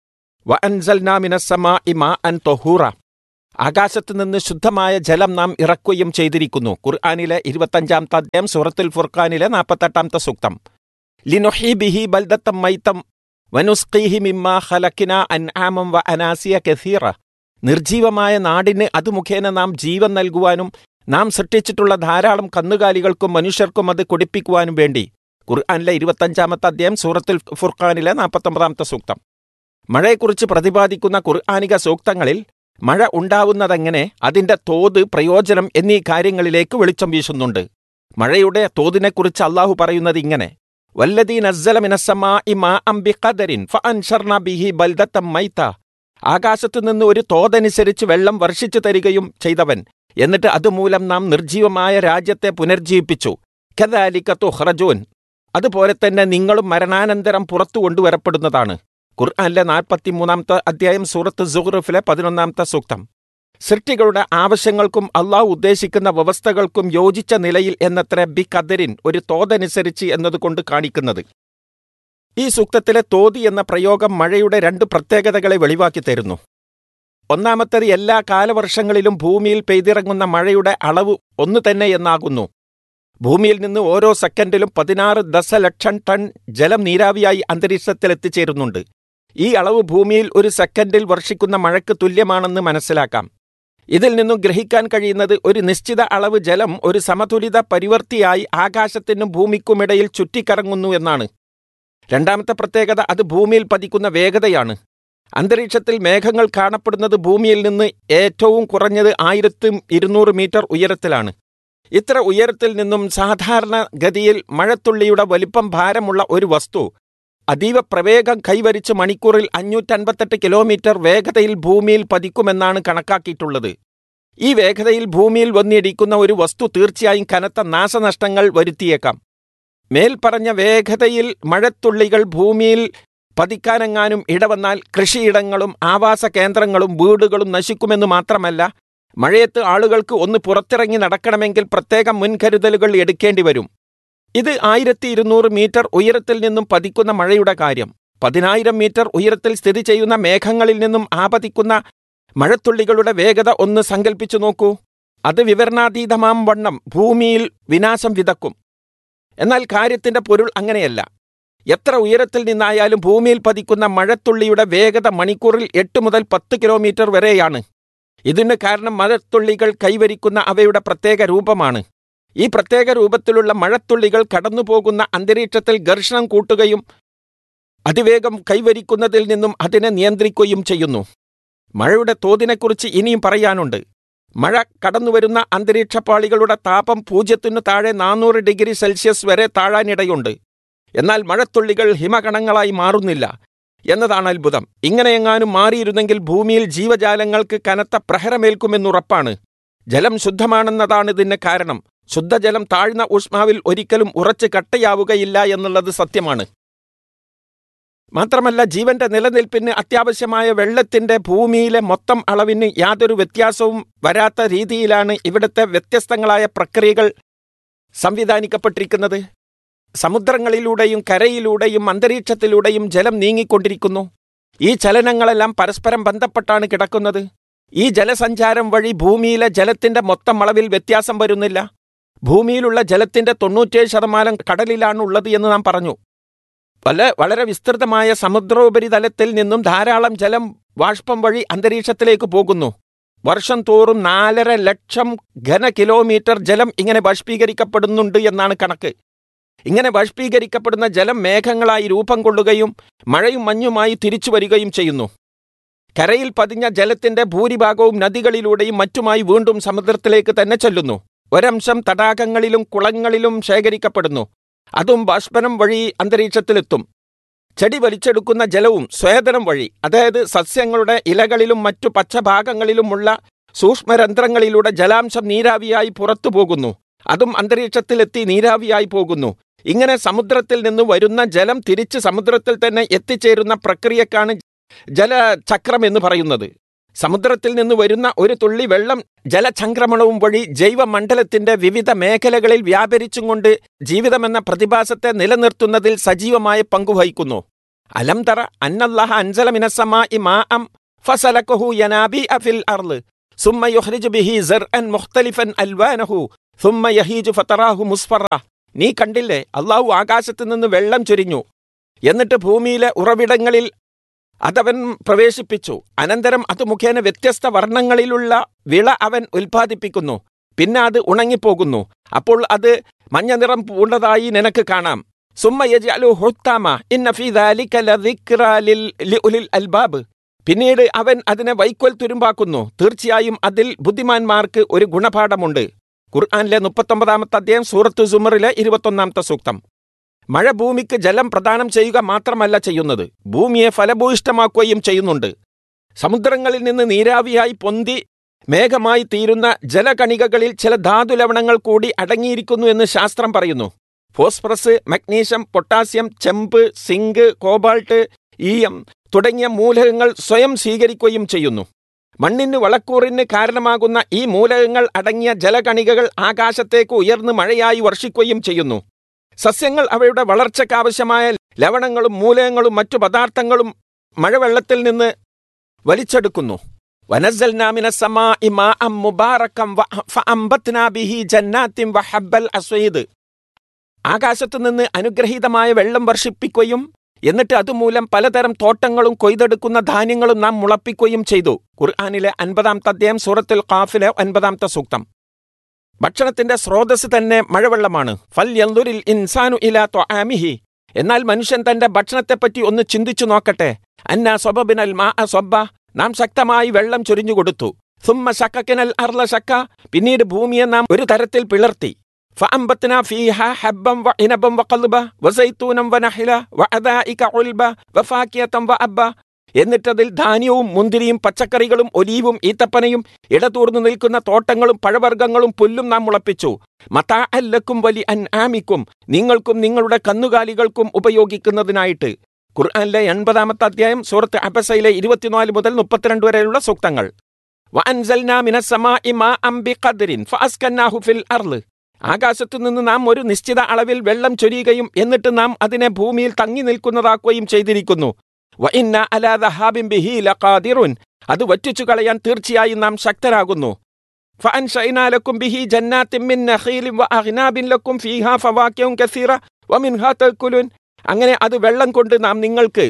വ അൻസൽനാ മിനസ്സമാഇ മാഅൻ തൊഹൂറ ആകാശത്ത് നിന്ന് ശുദ്ധമായ ജലം നാം ഇറക്കുകയും ചെയ്തിരിക്കുന്നു ഖുർആാനിലെ ഇരുപത്തഞ്ചാമത്തെ അധ്യായം സൂറത്തുൽ ഫുർഖാനിലെ നാൽപ്പത്തെട്ടാമത്തെ സൂക്തം ലിനൊഹി ബിഹി ബൽദത്തം മൈത്തം വനുസ്ഖീഹി മിമ്മ ഖലക്കിന അൻആമം വ അനാസിയ കസീറ നിർജീവമായ നാടിന് അത് മുഖേന നാം ജീവൻ നൽകുവാനും നാം സൃഷ്ടിച്ചിട്ടുള്ള ധാരാളം കന്നുകാലികൾക്കും മനുഷ്യർക്കും അത് കുടിപ്പിക്കുവാനും വേണ്ടി ഖുർആാനിലെ ഇരുപത്തഞ്ചാമത്തെ അധ്യായം സൂറത്തുൽ ഫുർഖാനിലെ നാൽപ്പത്തൊമ്പതാമത്തെ സൂക്തം മഴയെക്കുറിച്ച് പ്രതിപാദിക്കുന്ന ഖുർആാനിക സൂക്തങ്ങളിൽ മഴ ഉണ്ടാവുന്നതെങ്ങനെ അതിന്റെ തോത് പ്രയോജനം എന്നീ കാര്യങ്ങളിലേക്ക് വെളിച്ചം വീശുന്നുണ്ട് മഴയുടെ തോതിനെക്കുറിച്ച് അള്ളാഹു പറയുന്നത് ഇങ്ങനെ വല്ലദീ നസ്സല മിനസ്സമാഇ മാഅം ബിഖദരിൻ ഫഅൻശർന ബിഹി ബൽദത്തം മൈത ആകാശത്തു നിന്ന് ഒരു തോതനുസരിച്ച് വെള്ളം വർഷിച്ചു തരികയും ചെയ്തവൻ എന്നിട്ട് അതുമൂലം നാം നിർജീവമായ രാജ്യത്തെ പുനർജീവിപ്പിച്ചു കദാലിക തുഹ്റജൂൻ അതുപോലെ തന്നെ നിങ്ങളും മരണാനന്തരം പുറത്തു കൊണ്ടുവരപ്പെടുന്നതാണ് ഖുർആനിലെ നാൽപ്പത്തിമൂന്നാമത്തെ അധ്യായം സൂറത്ത് സുഹ്റുഫിലെ പതിനൊന്നാമത്തെ സൂക്തം സൃഷ്ടികളുടെ ആവശ്യങ്ങൾക്കും അള്ളാഹു ഉദ്ദേശിക്കുന്ന വ്യവസ്ഥകൾക്കും യോജിച്ച നിലയിൽ എന്നത്ര ബി കദരിൻ ഒരു തോതനുസരിച്ച് എന്നതുകൊണ്ട് കാണിക്കുന്നത് ഈ സൂക്തത്തിലെ തോതി എന്ന പ്രയോഗം മഴയുടെ രണ്ട് പ്രത്യേകതകളെ വെളിവാക്കി തരുന്നു ഒന്നാമത്തത് എല്ലാ കാലവർഷങ്ങളിലും ഭൂമിയിൽ പെയ്തിറങ്ങുന്ന മഴയുടെ അളവ് ഒന്നു തന്നെ എന്നാകുന്നു ഭൂമിയിൽ നിന്ന് ഓരോ സെക്കൻഡിലും പതിനാറ് ദശലക്ഷം ടൺ ജലം നീരാവിയായി അന്തരീക്ഷത്തിൽ എത്തിച്ചേരുന്നുണ്ട് ഈ അളവ് ഭൂമിയിൽ ഒരു സെക്കൻഡിൽ വർഷിക്കുന്ന മഴയ്ക്ക് തുല്യമാണെന്ന് മനസ്സിലാക്കാം ഇതിൽ നിന്നും ഗ്രഹിക്കാൻ കഴിയുന്നത് ഒരു നിശ്ചിത അളവ് ജലം ഒരു സമതുലിത പരിവർത്തിയായി ആകാശത്തിനും ഭൂമിക്കുമിടയിൽ ചുറ്റിക്കറങ്ങുന്നു എന്നാണ് രണ്ടാമത്തെ പ്രത്യേകത അത് ഭൂമിയിൽ പതിക്കുന്ന വേഗതയാണ് അന്തരീക്ഷത്തിൽ മേഘങ്ങൾ കാണപ്പെടുന്നത് ഭൂമിയിൽ നിന്ന് ഏറ്റവും കുറഞ്ഞത് ആയിരത്തി ഇരുന്നൂറ് മീറ്റർ ഉയരത്തിലാണ് ഇത്ര ഉയരത്തിൽ നിന്നും സാധാരണ ഗതിയിൽ മഴത്തുള്ളിയുടെ വലിപ്പം ഭാരമുള്ള ഒരു വസ്തു അതീവ പ്രവേഗം കൈവരിച്ച് മണിക്കൂറിൽ അഞ്ഞൂറ്റൻപത്തെട്ട് കിലോമീറ്റർ വേഗതയിൽ ഭൂമിയിൽ പതിക്കുമെന്നാണ് കണക്കാക്കിയിട്ടുള്ളത് ഈ വേഗതയിൽ ഭൂമിയിൽ വന്നിടിക്കുന്ന ഒരു വസ്തു തീർച്ചയായും കനത്ത നാശനഷ്ടങ്ങൾ വരുത്തിയേക്കാം മേൽപ്പറഞ്ഞ വേഗതയിൽ മഴത്തുള്ളികൾ ഭൂമിയിൽ പതിക്കാനെങ്ങാനും ഇടവന്നാൽ കൃഷിയിടങ്ങളും ആവാസ കേന്ദ്രങ്ങളും വീടുകളും നശിക്കുമെന്ന് മാത്രമല്ല മഴയത്ത് ആളുകൾക്ക് ഒന്ന് പുറത്തിറങ്ങി നടക്കണമെങ്കിൽ പ്രത്യേകം മുൻകരുതലുകൾ എടുക്കേണ്ടി വരും ഇത് ആയിരത്തി ഇരുന്നൂറ് മീറ്റർ ഉയരത്തിൽ നിന്നും പതിക്കുന്ന മഴയുടെ കാര്യം പതിനായിരം മീറ്റർ ഉയരത്തിൽ സ്ഥിതി ചെയ്യുന്ന മേഘങ്ങളിൽ നിന്നും ആപതിക്കുന്ന മഴത്തുള്ളികളുടെ വേഗത ഒന്ന് സങ്കല്പിച്ചു നോക്കൂ അത് വിവരണാതീതമാം വണ്ണം ഭൂമിയിൽ വിനാശം വിതക്കും എന്നാൽ കാര്യത്തിന്റെ പൊരുൾ അങ്ങനെയല്ല എത്ര ഉയരത്തിൽ നിന്നായാലും ഭൂമിയിൽ പതിക്കുന്ന മഴത്തുള്ളിയുടെ വേഗത മണിക്കൂറിൽ എട്ട് മുതൽ പത്ത് കിലോമീറ്റർ വരെയാണ് ഇതിന് കാരണം മഴത്തുള്ളികൾ കൈവരിക്കുന്ന അവയുടെ പ്രത്യേക രൂപമാണ് ഈ പ്രത്യേക രൂപത്തിലുള്ള മഴത്തുള്ളികൾ കടന്നുപോകുന്ന അന്തരീക്ഷത്തിൽ ഘർഷണം കൂട്ടുകയും അതിവേഗം കൈവരിക്കുന്നതിൽ നിന്നും അതിനെ നിയന്ത്രിക്കുകയും ചെയ്യുന്നു മഴയുടെ തോതിനെക്കുറിച്ച് ഇനിയും പറയാനുണ്ട് മഴ കടന്നുവരുന്ന അന്തരീക്ഷപ്പാളികളുടെ താപം പൂജ്യത്തിനു താഴെ നാനൂറ് ഡിഗ്രി സെൽഷ്യസ് വരെ താഴാനിടയുണ്ട് എന്നാൽ മഴത്തുള്ളികൾ ഹിമകണങ്ങളായി മാറുന്നില്ല എന്നതാണ് അത്ഭുതം ഇങ്ങനെയെങ്ങാനും മാറിയിരുന്നെങ്കിൽ ഭൂമിയിൽ ജീവജാലങ്ങൾക്ക് കനത്ത പ്രഹരമേൽക്കുമെന്നുറപ്പാണ് ജലം ശുദ്ധമാണെന്നതാണ് ഇതിന് കാരണം ശുദ്ധജലം താഴ്ന്ന ഊഷ്മാവിൽ ഒരിക്കലും ഉറച്ച് കട്ടയാവുകയില്ല എന്നുള്ളത് സത്യമാണ് മാത്രമല്ല ജീവന്റെ നിലനിൽപ്പിന് അത്യാവശ്യമായ വെള്ളത്തിന്റെ ഭൂമിയിലെ മൊത്തം അളവിന് യാതൊരു വ്യത്യാസവും വരാത്ത രീതിയിലാണ് ഇവിടുത്തെ വ്യത്യസ്തങ്ങളായ പ്രക്രിയകൾ സംവിധാനിക്കപ്പെട്ടിരിക്കുന്നത് സമുദ്രങ്ങളിലൂടെയും കരയിലൂടെയും അന്തരീക്ഷത്തിലൂടെയും ജലം നീങ്ങിക്കൊണ്ടിരിക്കുന്നു ഈ ചലനങ്ങളെല്ലാം പരസ്പരം ബന്ധപ്പെട്ടാണ് കിടക്കുന്നത് ഈ ജലസഞ്ചാരം വഴി ഭൂമിയിലെ ജലത്തിന്റെ മൊത്തം അളവിൽ വ്യത്യാസം വരുന്നില്ല ഭൂമിയിലുള്ള ജലത്തിന്റെ തൊണ്ണൂറ്റേഴ് ശതമാനം കടലിലാണുള്ളത് എന്ന് നാം പറഞ്ഞു പല വളരെ വിസ്തൃതമായ സമുദ്രോപരിതലത്തിൽ നിന്നും ധാരാളം ജലം ബാഷ്പം വഴി അന്തരീക്ഷത്തിലേക്ക് പോകുന്നു വർഷം തോറും നാലര ലക്ഷം ഘന കിലോമീറ്റർ ജലം ഇങ്ങനെ ബാഷ്പീകരിക്കപ്പെടുന്നുണ്ട് എന്നാണ് കണക്ക് ഇങ്ങനെ ബാഷ്പീകരിക്കപ്പെടുന്ന ജലം മേഘങ്ങളായി രൂപം കൊള്ളുകയും മഴയും മഞ്ഞുമായി തിരിച്ചു വരികയും ചെയ്യുന്നു കരയിൽ പതിഞ്ഞ ജലത്തിന്റെ ഭൂരിഭാഗവും നദികളിലൂടെയും മറ്റുമായി വീണ്ടും സമുദ്രത്തിലേക്ക് തന്നെ ചെല്ലുന്നു ഒരംശം തടാകങ്ങളിലും കുളങ്ങളിലും ശേഖരിക്കപ്പെടുന്നു അതും ബാഷ്പനം വഴി അന്തരീക്ഷത്തിലെത്തും ചെടി വലിച്ചെടുക്കുന്ന ജലവും സ്വേദനം വഴി അതായത് സസ്യങ്ങളുടെ ഇലകളിലും മറ്റു പച്ചഭാഗങ്ങളിലുമുള്ള സൂക്ഷ്മരന്ധ്രങ്ങളിലൂടെ ജലാംശം നീരാവിയായി പുറത്തു പോകുന്നു അതും അന്തരീക്ഷത്തിലെത്തി നീരാവിയായി പോകുന്നു ഇങ്ങനെ സമുദ്രത്തിൽ നിന്ന് വരുന്ന ജലം തിരിച്ച് സമുദ്രത്തിൽ തന്നെ എത്തിച്ചേരുന്ന പ്രക്രിയക്കാണ് ജലചക്രം എന്ന് പറയുന്നത് സമുദ്രത്തിൽ നിന്ന് വരുന്ന ഒരു തുള്ളി വെള്ളം ജലചംക്രമണവും വഴി ജൈവമണ്ഡലത്തിന്റെ വിവിധ മേഖലകളിൽ വ്യാപരിച്ചും കൊണ്ട് ജീവിതമെന്ന പ്രതിഭാസത്തെ നിലനിർത്തുന്നതിൽ സജീവമായ പങ്കുവഹിക്കുന്നു അലം തറ അന്നല്ലാഹ അൻസല മിനസ്സമാഇ മാഅം ഫസലക്കഹു യനാബിഅ ഫിൽ അർള് സുമ്മ യുഖ്രിജു ബിഹി സർഅൻ മുഖ്തലിഫൻ അൽവാനഹു സുമ്മ യഹീജു ഫതറാഹു മുസ്ഫറ നീ കണ്ടില്ലേ അള്ളാഹു ആകാശത്ത് നിന്ന് വെള്ളം ചൊരിഞ്ഞു എന്നിട്ട് ഭൂമിയിലെ ഉറവിടങ്ങളിൽ അതവൻ പ്രവേശിപ്പിച്ചു അനന്തരം അത് മുഖേന വ്യത്യസ്ത വർണ്ണങ്ങളിലുള്ള വിള അവൻ ഉൽപ്പാദിപ്പിക്കുന്നു പിന്നെ അത് ഉണങ്ങിപ്പോകുന്നു അപ്പോൾ അത് മഞ്ഞ നിറം പൂണ്ടതായി നിനക്ക് കാണാം സുമ്മ യജ്അലു ഹുത്താമ ഇന്ന ഫീ ദാലിക ലദിക്റ ലിൽ ലിഉലിൽ അൽബാബ് പിന്നീട് അവൻ അതിനെ വൈക്കോൽ തുരുമ്പാക്കുന്നു തീർച്ചയായും അതിൽ ബുദ്ധിമാന്മാർക്ക് ഒരു ഗുണപാഠമുണ്ട് ഖുർആനിലെ മുപ്പത്തൊമ്പതാമത്തെ അധ്യായം സൂറത്ത് സുമറിലെ ഇരുപത്തൊന്നാമത്തെ സൂക്തം മഴ ഭൂമിക്ക് ജലം പ്രദാനം ചെയ്യുക മാത്രമല്ല ചെയ്യുന്നത് ഭൂമിയെ ഫലഭൂയിഷ്ടമാക്കുകയും ചെയ്യുന്നുണ്ട് സമുദ്രങ്ങളിൽ നിന്ന് നീരാവിയായി പൊന്തി മേഘമായി തീരുന്ന ജലകണികകളിൽ ചില ധാതുലവണങ്ങൾ കൂടി അടങ്ങിയിരിക്കുന്നു എന്ന് ശാസ്ത്രം പറയുന്നു ഫോസ്ഫറസ് മഗ്നീഷ്യം പൊട്ടാസ്യം ചെമ്പ് സിങ്ക് കോബാൾട്ട് ഈയം തുടങ്ങിയ മൂലകങ്ങൾ സ്വയം സ്വീകരിക്കുകയും ചെയ്യുന്നു മണ്ണിന് വളക്കൂറിന് കാരണമാകുന്ന ഈ മൂലകങ്ങൾ അടങ്ങിയ ജലകണികകൾ ആകാശത്തേക്ക് ഉയർന്ന് മഴയായി വർഷിക്കുകയും ചെയ്യുന്നു സസ്യങ്ങൾ അവയുടെ വളർച്ചയ്ക്കാവശ്യമായ ലവണങ്ങളും മൂലകങ്ങളും മറ്റു പദാർത്ഥങ്ങളും മഴവെള്ളത്തിൽ നിന്ന് വലിച്ചെടുക്കുന്നു വനസ്സൽനാ മിനസ്സമാഇ മാഅം മുബാറകം വ- ഫഅംബത്നാ ബിഹി ജന്നാത്തിൻ വഹബ്ബൽ അസ്വീദ് ആകാശത്തു നിന്ന് അനുഗ്രഹീതമായ വെള്ളം വർഷിപ്പിക്കുകയും എന്നിട്ട് അതുമൂലം പലതരം തോട്ടങ്ങളും കൊയ്തെടുക്കുന്ന ധാന്യങ്ങളും നാം മുളപ്പിക്കുകയും ചെയ്തു ഖുർആാനിലെ അൻപതാമത്തെ അധ്യായം സൂറത്തുൽ ഖാഫിലെ അൻപതാമത്തെ സൂക്തം ഭക്ഷണത്തിന്റെ സ്രോതസ് തന്നെ മഴവെള്ളമാണ് ഫൽ യന്തുരിൽ ഇൻസാനു ഇലാ ത്വആമിഹി എന്നാൽ മനുഷ്യൻ തന്റെ ഭക്ഷണത്തെപ്പറ്റി ഒന്ന് ചിന്തിച്ചു നോക്കട്ടെ അന്ന സ്വബബിനൽ മാ സ്വബ്ബ നാം ശക്തമായി വെള്ളം ചൊരിഞ്ഞു കൊടുത്തു സുമ്മ ശക്കക്കിനൽ അർല ശക്ക പിന്നീട് ഭൂമിയെ നാം ഒരു തരത്തിൽ പിളർത്തി فأنبتنا فيها حبا وعنبا وقلبا وزيتونا ونحلا وعذائك علبا وفاكهة وأبا എന്നിട്ടതിൽ ധാന്യവും മുന്തിരിയും പച്ചക്കറികളും ഒലീവും ഈത്തപ്പനയും ഇടതൂർന്നു നിൽക്കുന്ന തോട്ടങ്ങളും പഴവർഗ്ഗങ്ങളും പുല്ലും നാം മുളപ്പിച്ചു മതാ അല്ലക്കും വലി അൻ ആമിക്കും നിങ്ങൾക്കും നിങ്ങളുടെ കന്നുകാലികൾക്കും ഉപയോഗിക്കുന്നതിനായിട്ട് ഖുർആനിലെ എൺപതാമത്തെ അധ്യായം സൂറത്ത് അബസയിലെ ഇരുപത്തിനാല് മുതൽ മുപ്പത്തിരണ്ട് വരെയുള്ള സൂക്തങ്ങൾ വഅൻസൽനാ മിനസ്സമാഇ മാഅം ബിഖദ്രിൻ ഫഅസ്കന്നാഹു ഫിൽ അർള് ആകാശത്തു നിന്ന് നാം ഒരു നിശ്ചിത അളവിൽ വെള്ളം ചൊരിയുകയും എന്നിട്ട് നാം അതിനെ ഭൂമിയിൽ തങ്ങി നിൽക്കുന്നതാക്കുകയും ചെയ്തിരിക്കുന്നു വഇന്ന അലാ ദഹാബിൻ ബിഹി ലഖാദിറുൻ അത് വറ്റിച്ചു കളയാൻ തീർച്ചയായും നാം ശക്തരാകുന്നു فأنشأنا لكم به جنات من نخيل وأعناب لكم فيها فواكه كثيرة ومنها تأكلون അങ്ങനെ അത് വെള്ളം കൊണ്ട് നാം നിങ്ങൾക്ക്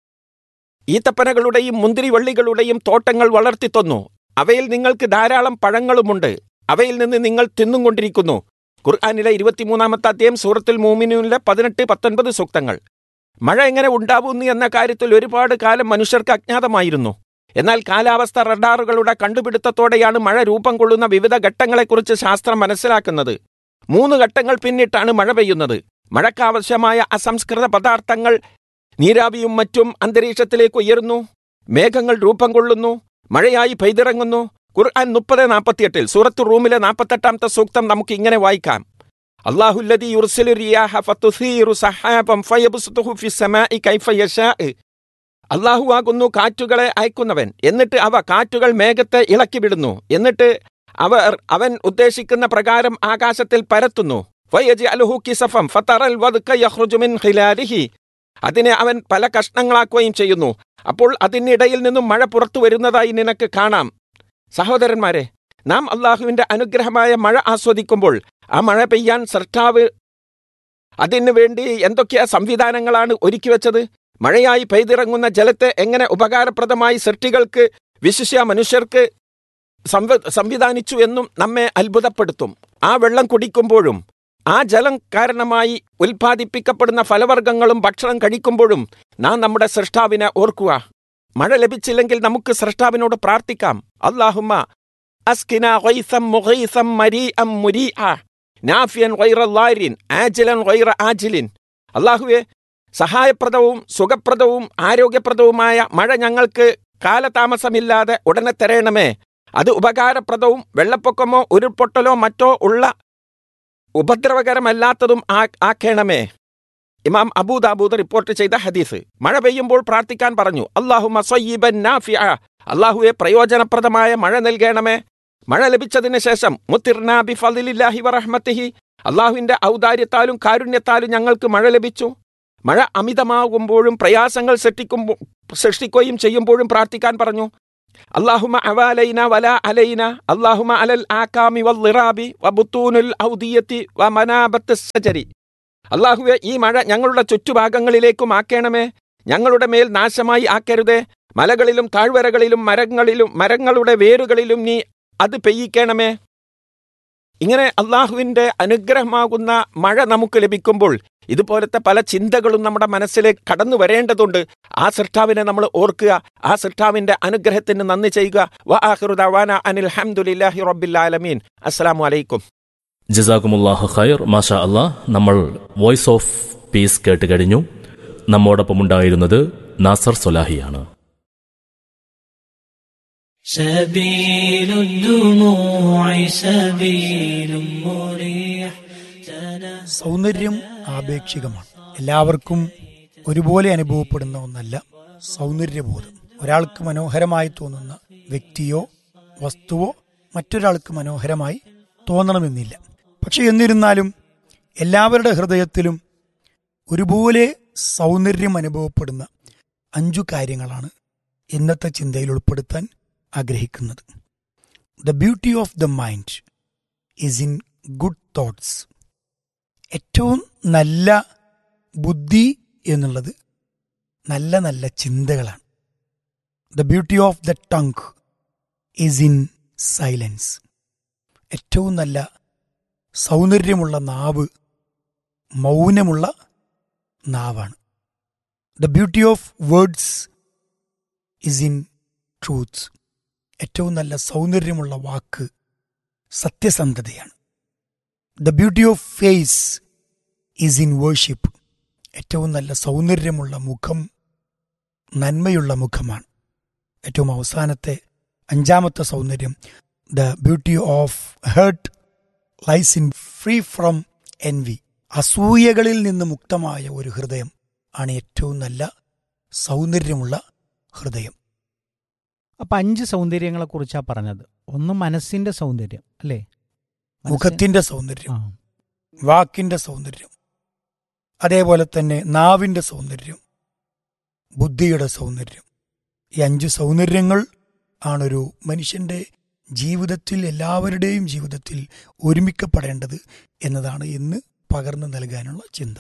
ഈത്തപ്പനകളുടെയും മുന്തിരിവള്ളികളുടെയും തോട്ടങ്ങൾ വളർത്തി തന്നു അവയിൽ നിങ്ങൾക്ക് ധാരാളം പഴങ്ങളുമുണ്ട് അവയിൽ നിന്ന് നിങ്ങൾ തിന്നും കൊണ്ടിരിക്കുന്നു ഖുർആാനിലെ ഇരുപത്തിമൂന്നാമത്തെ അധ്യായം സൂറത്തുൽ മൂമിനുവിലെ പതിനെട്ട് പത്തൊൻപത് സൂക്തങ്ങൾ മഴ എങ്ങനെ ഉണ്ടാവുന്നു എന്ന കാര്യത്തിൽ ഒരുപാട് കാലം മനുഷ്യർക്ക് അജ്ഞാതമായിരുന്നു എന്നാൽ കാലാവസ്ഥ റഡാറുകളുടെ കണ്ടുപിടുത്തത്തോടെയാണ് മഴ രൂപം കൊള്ളുന്ന വിവിധ ഘട്ടങ്ങളെക്കുറിച്ച് ശാസ്ത്രം മനസ്സിലാക്കുന്നത് മൂന്ന് ഘട്ടങ്ങൾ പിന്നിട്ടാണ് മഴ പെയ്യുന്നത് മഴക്കാവശ്യമായ അസംസ്കൃത പദാർത്ഥങ്ങൾ നീരാവിയും മറ്റും അന്തരീക്ഷത്തിലേക്ക് ഉയരുന്നു മേഘങ്ങൾ രൂപം കൊള്ളുന്നു മഴയായി പെയ്തിറങ്ങുന്നു ഖുർആൻ മുപ്പത് നാൽപ്പത്തിയെട്ടിൽ സൂറത്ത് റൂമിലെ നാൽപ്പത്തെട്ടാമത്തെ സൂക്തം നമുക്ക് ഇങ്ങനെ വായിക്കാം അള്ളാഹുല്ലദി യുർസിലു റിയാഹ ഫതുസീറു സഹാബം ഫയബ്സുതുഹു ഫിസ്സമാഇ കൈഫ യശാഇ അള്ളാഹു ആകുന്നു കാറ്റുകളെ അയക്കുന്നവൻ എന്നിട്ട് അവ കാറ്റുകൾ മേഘത്തെ ഇളക്കി വിടുന്നു എന്നിട്ട് അവർ അവൻ ഉദ്ദേശിക്കുന്ന പ്രകാരം ആകാശത്തിൽ പരത്തുന്നു ഫയജ്അലുഹു കിസഫം ഫതറൽ വദ്ക യഖ്റുജു മിൻ ഖിലാലിഹി അതിനെ അവൻ പല കഷ്ണങ്ങളാക്കുകയും ചെയ്യുന്നു അപ്പോൾ അതിനിടയിൽ നിന്നും മഴ പുറത്തു വരുന്നതായി നിനക്ക് കാണാം സഹോദരന്മാരെ നാം അള്ളാഹുവിന്റെ അനുഗ്രഹമായ മഴ ആസ്വദിക്കുമ്പോൾ ആ മഴ പെയ്യാൻ സൃഷ്ടാവ് അതിനു വേണ്ടി എന്തൊക്കെയാ സംവിധാനങ്ങളാണ് ഒരുക്കി വെച്ചത് മഴയായി പെയ്തിറങ്ങുന്ന ജലത്തെ എങ്ങനെ ഉപകാരപ്രദമായി സൃഷ്ടികൾക്ക് വിശിഷ്യ മനുഷ്യർക്ക് സംവ- സംവിധാനിച്ചു എന്നും നമ്മെ അത്ഭുതപ്പെടുത്തും ആ വെള്ളം കുടിക്കുമ്പോഴും ആ ജലം കാരണമായി ഉൽപ്പാദിപ്പിക്കപ്പെടുന്ന ഫലവർഗ്ഗങ്ങളും ഭക്ഷണം കഴിക്കുമ്പോഴും നാം നമ്മുടെ സൃഷ്ടാവിനെ ഓർക്കുക മഴ ലഭിച്ചില്ലെങ്കിൽ നമുക്ക് സൃഷ്ടാവിനോട് പ്രാർത്ഥിക്കാം അള്ളാഹുമ്മ അസ്കിന ഗൈസം മുഗൈസം മരീഅം മുരീഅ നാഫിയൻ ഗൈറ ലാരിൻ ആജിലൻ ഗൈറ ആജിലിൻ അള്ളാഹുവെ സഹായപ്രദവും സുഖപ്രദവും ആരോഗ്യപ്രദവുമായ മഴ ഞങ്ങൾക്ക് കാലതാമസമില്ലാതെ ഉടനെ തരയണമേ അത് ഉപകാരപ്രദവും വെള്ളപ്പൊക്കമോ ഉരുൾപൊട്ടലോ മറ്റോ ഉള്ള ഉപദ്രവകരമല്ലാത്തതും ആ- ആക്കേണമേ ഇമാം അബൂദാബൂദ് റിപ്പോർട്ട് ചെയ്ത ഹദീസ് മഴ പെയ്യുമ്പോൾ പ്രാർത്ഥിക്കാൻ പറഞ്ഞു അള്ളാഹുമ സയ്യിബൻ നാഫിഅ അള്ളാഹുവെ പ്രയോജനപ്രദമായ മഴ നൽകണമേ മഴ ലഭിച്ചതിന് ശേഷം മുത്തിർനാ ബി ഫളിലില്ലാഹി വറഹ്മത്തിഹി അള്ളാഹുവിന്റെ ഔദാര്യത്താലും കാരുണ്യത്താലും ഞങ്ങൾക്ക് മഴ ലഭിച്ചു മഴ അമിതമാകുമ്പോഴും പ്രയാസങ്ങൾ സൃഷ്ടിക്കുമ്പോൾ സൃഷ്ടിക്കുകയും ചെയ്യുമ്പോഴും പ്രാർത്ഥിക്കാൻ പറഞ്ഞു അള്ളാഹുമ അവാലൈന വല അലൈന അള്ളാഹുമ അലൽ ആക്കാമി വൽ ലിറാബി വബുത്തൂനുൽ ഔദിയത്തി വ മനാബത്ത് സജരി അള്ളാഹുവെ ഈ മഴ ഞങ്ങളുടെ ചുറ്റുഭാഗങ്ങളിലേക്കും ആക്കേണമേ ഞങ്ങളുടെ മേൽ നാശമായി ആക്കരുതേ മലകളിലും താഴ്വരകളിലും മരങ്ങളിലും മരങ്ങളുടെ വേരുകളിലും നീ അത് പെയ്യിക്കണമേ ഇങ്ങനെ അള്ളാഹുവിൻ്റെ അനുഗ്രഹമാകുന്ന മഴ നമുക്ക് ലഭിക്കുമ്പോൾ ഇതുപോലത്തെ പല ചിന്തകളും നമ്മുടെ മനസ്സിലേക്ക് കടന്നു വരേണ്ടതുണ്ട് ആ സൃഷ്ടാവിനെ നമ്മൾ ഓർക്കുക ആ സൃഷ്ടാവിൻ്റെ അനുഗ്രഹത്തിന് നന്ദി ചെയ്യുക വ ആഹിറുദാന അനിൽ ഹംദുലില്ലാഹി റബ്ബിൽ ആലമീൻ അസ്സലാമു അലൈക്കും ജസാക്കുമുല്ലാഹ് ഖൈർ മാഷാ അല്ലാ നമ്മൾ വോയിസ് ഓഫ് പീസ് കേട്ട് കഴിഞ്ഞു നമ്മോടൊപ്പം ഉണ്ടായിരുന്നത് നാസർ സൊലാഹിയാണ് سبيل الدموع سبيل مريح സൗന്ദര്യം ആപേക്ഷികമാണ് എല്ലാവർക്കും ഒരുപോലെ അനുഭവപ്പെടുന്ന ഒന്നല്ല സൗന്ദര്യബോധം ഒരാൾക്ക് മനോഹരമായി തോന്നുന്ന വ്യക്തിയോ വസ്തുവോ മറ്റൊരാൾക്ക് മനോഹരമായി തോന്നണമെന്നില്ല പക്ഷെ എന്നിരുന്നാലും എല്ലാവരുടെ ഹൃദയത്തിലും ഒരുപോലെ സൗന്ദര്യം അനുഭവപ്പെടുന്ന അഞ്ചു കാര്യങ്ങളാണ് ഇന്നത്തെ ചിന്തയിൽ ഉൾപ്പെടുത്താൻ ആഗ്രഹിക്കുന്നത് the beauty of the mind is in good thoughts ഏറ്റവും നല്ല ബുദ്ധി എന്നുള്ളത് നല്ല നല്ല ചിന്തകളാണ് the beauty of the tongue is in silence ഏറ്റവും നല്ല സൗന്ദര്യമുള്ള നാവ് മൗനമുള്ള നാവാണ് the beauty of words is in truth ഏറ്റവും നല്ല സൗന്ദര്യമുള്ള വാക്ക് സത്യസന്ധതയാണ് the beauty of face is in worship ഏറ്റവും നല്ല സൗന്ദര്യമുള്ള മുഖം നന്മയുള്ള മുഖമാണ് ഏറ്റവും അവസാനത്തെ അഞ്ചാമത്തെ സൗന്ദര്യം the beauty of heart lies in free from envy അസൂയകളിൽ നിന്ന് മുക്തമായ ഒരു ഹൃദയം ആണ് ഏറ്റവും നല്ല സൗന്ദര്യമുള്ള ഹൃദയം അപ്പൊ അഞ്ച് സൗന്ദര്യങ്ങളെ കുറിച്ചാ പറഞ്ഞത് ഒന്ന് മനസ്സിന്റെ സൗന്ദര്യം അല്ലേ മനസ്സി- മുഖത്തിന്റെ സൗന്ദര്യം ആ. വാക്കിന്റെ സൗന്ദര്യം അതേപോലെ തന്നെ നാവിന്റെ സൗന്ദര്യം ബുദ്ധിയുടെ സൗന്ദര്യം ഈ അഞ്ച് സൗന്ദര്യങ്ങൾ ആണൊരു മനുഷ്യന്റെ ജീവിതത്തിൽ എല്ലാവരുടെയും ജീവിതത്തിൽ ഒരുമിക്കപ്പെടേണ്ടത് എന്നതാണ് ഇന്ന് പകർന്നു നൽകാനുള്ള ചിന്ത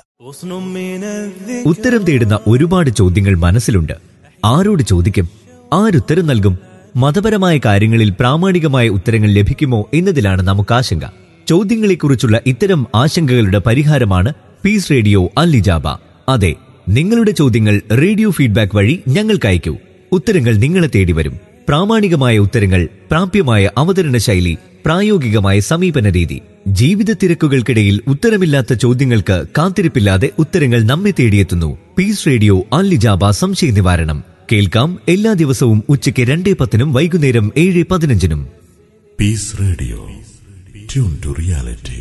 ഉത്തരം തേടുന്ന ഒരുപാട് ചോദ്യങ്ങൾ മനസ്സിലുണ്ട് ആരോട് ചോദിക്കും ആരുത്തരം നൽകും മതപരമായ കാര്യങ്ങളിൽ പ്രാമാണികമായ ഉത്തരങ്ങൾ ലഭിക്കുമോ എന്നതിലാണ് നമുക്ക് ആശങ്ക ചോദ്യങ്ങളെക്കുറിച്ചുള്ള ഇത്തരം ആശങ്കകളുടെ പരിഹാരമാണ് പീസ് റേഡിയോ അല്ലിജാബ അതെ നിങ്ങളുടെ ചോദ്യങ്ങൾ റേഡിയോ ഫീഡ്ബാക്ക് വഴി ഞങ്ങൾക്ക് അയക്കൂ ഉത്തരങ്ങൾ നിങ്ങളെ തേടി വരും പ്രാമാണികമായ ഉത്തരങ്ങൾ പ്രാപ്യമായ അവതരണ ശൈലി പ്രായോഗികമായ സമീപന രീതി ജീവിത തിരക്കുകൾക്കിടയിൽ ഉത്തരമില്ലാത്ത ചോദ്യങ്ങൾക്ക് കാത്തിരിപ്പില്ലാതെ ഉത്തരങ്ങൾ നമ്മെ തേടിയെത്തുന്നു പീസ് റേഡിയോ അല്ലിജാബ സംശയ നിവാരണം കേൾക്കാം എല്ലാ ദിവസവും ഉച്ചയ്ക്ക് രണ്ടേ പത്തിനും വൈകുന്നേരം ഏഴ് പതിനഞ്ചിനും Peace Radio. Tune to reality.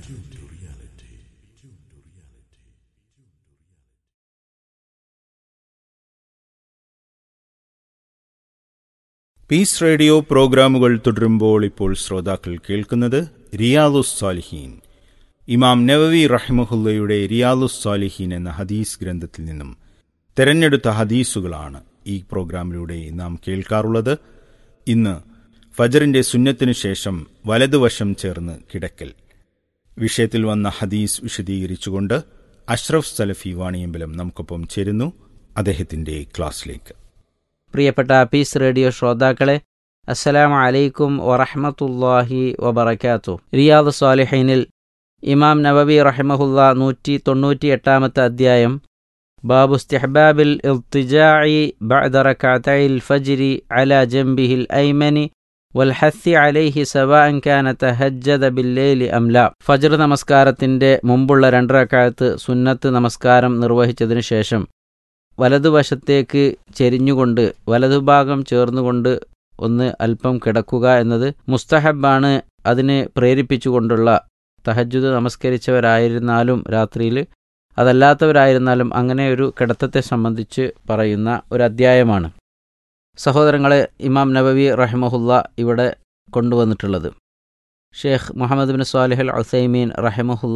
Peace Radio പ്രോഗ്രാമുകൾ തുടരുമ്പോൾ ഇപ്പോൾ ശ്രോതാക്കൾ കേൾക്കുന്നത് റിയാദുസ് സാലിഹീൻ ഇമാം നവവി റഹ്മഹുല്ലയുടെ റിയാദുസ് സാലിഹീൻ എന്ന ഹദീസ് ഗ്രന്ഥത്തിൽ നിന്നും തെരഞ്ഞെടുത്ത ഹദീസുകളാണ് ഈ പ്രോഗ്രാമിലൂടെ നാം കേൾക്കാറുള്ളത് ഇന്ന് ഫജറിന്റെ സുന്നത്തിനു ശേഷം വലതുവശം ചേർന്ന് കിടക്കൽ വിഷയത്തിൽ വന്ന ഹദീസ് വിശദീകരിച്ചുകൊണ്ട് അഷ്റഫ് സലഫി വാണിയമ്പലം നമുക്കൊപ്പം ചേരുന്നു അദ്ദേഹത്തിന്റെ ക്ലാസ്സിലേക്ക് പ്രിയപ്പെട്ട പീസ് റേഡിയോ ശ്രോതാക്കളെ അസ്സലാമു അലൈക്കും വറഹ്മത്തുള്ളാഹി വബറകാത്തു റിയാദ് സ്വാലിഹീനിൽ ഇമാം നവവി റഹിമഹുല്ല നൂറ്റി തൊണ്ണൂറ്റി എട്ടാമത്തെ അധ്യായം ബാബു ഇസ്തിഹ്ബാബിൽ ഇൽത്തിജാഇ ബഅദ റകഅതൈൽ ഫജ്രി അലാ ജംബിഹിൽ ഐമനി വൽഹസ്സി അലൈഹി സവാഅൻ കാന തഹജ്ജദ ബില്ലൈലി അംല ഫജ്ർ നമസ്കാരത്തിന്റെ മുമ്പുള്ള രണ്ട് റക്അത്ത് സുന്നത്ത് നമസ്കാരം നിർവഹിച്ചതിനു ശേഷം വലതുവശത്തേക്ക് ചെരിഞ്ഞുകൊണ്ട് വലതുഭാഗം ചേർന്നുകൊണ്ട് ഒന്ന് അല്പം കിടക്കുക എന്നത് മുസ്തഹബാണ് അതിനെ പ്രേരിപ്പിച്ചുകൊണ്ടുള്ള തഹജുദ് നമസ്കരിച്ചവരായിരുന്നാലും രാത്രിയിൽ അതല്ലാത്തവരായിരുന്നാലും അങ്ങനെ ഒരു കിടത്തത്തെ സംബന്ധിച്ച് പറയുന്ന ഒരു അധ്യായമാണ് സഹോദരങ്ങളെ ഇമാം നബവി റഹിമഹുല്ല ഇവിടെ കൊണ്ടുവന്നിട്ടുള്ളത് Sheikh Muhammad bin Salih al Uthaymeen റഹിമഹുല്ല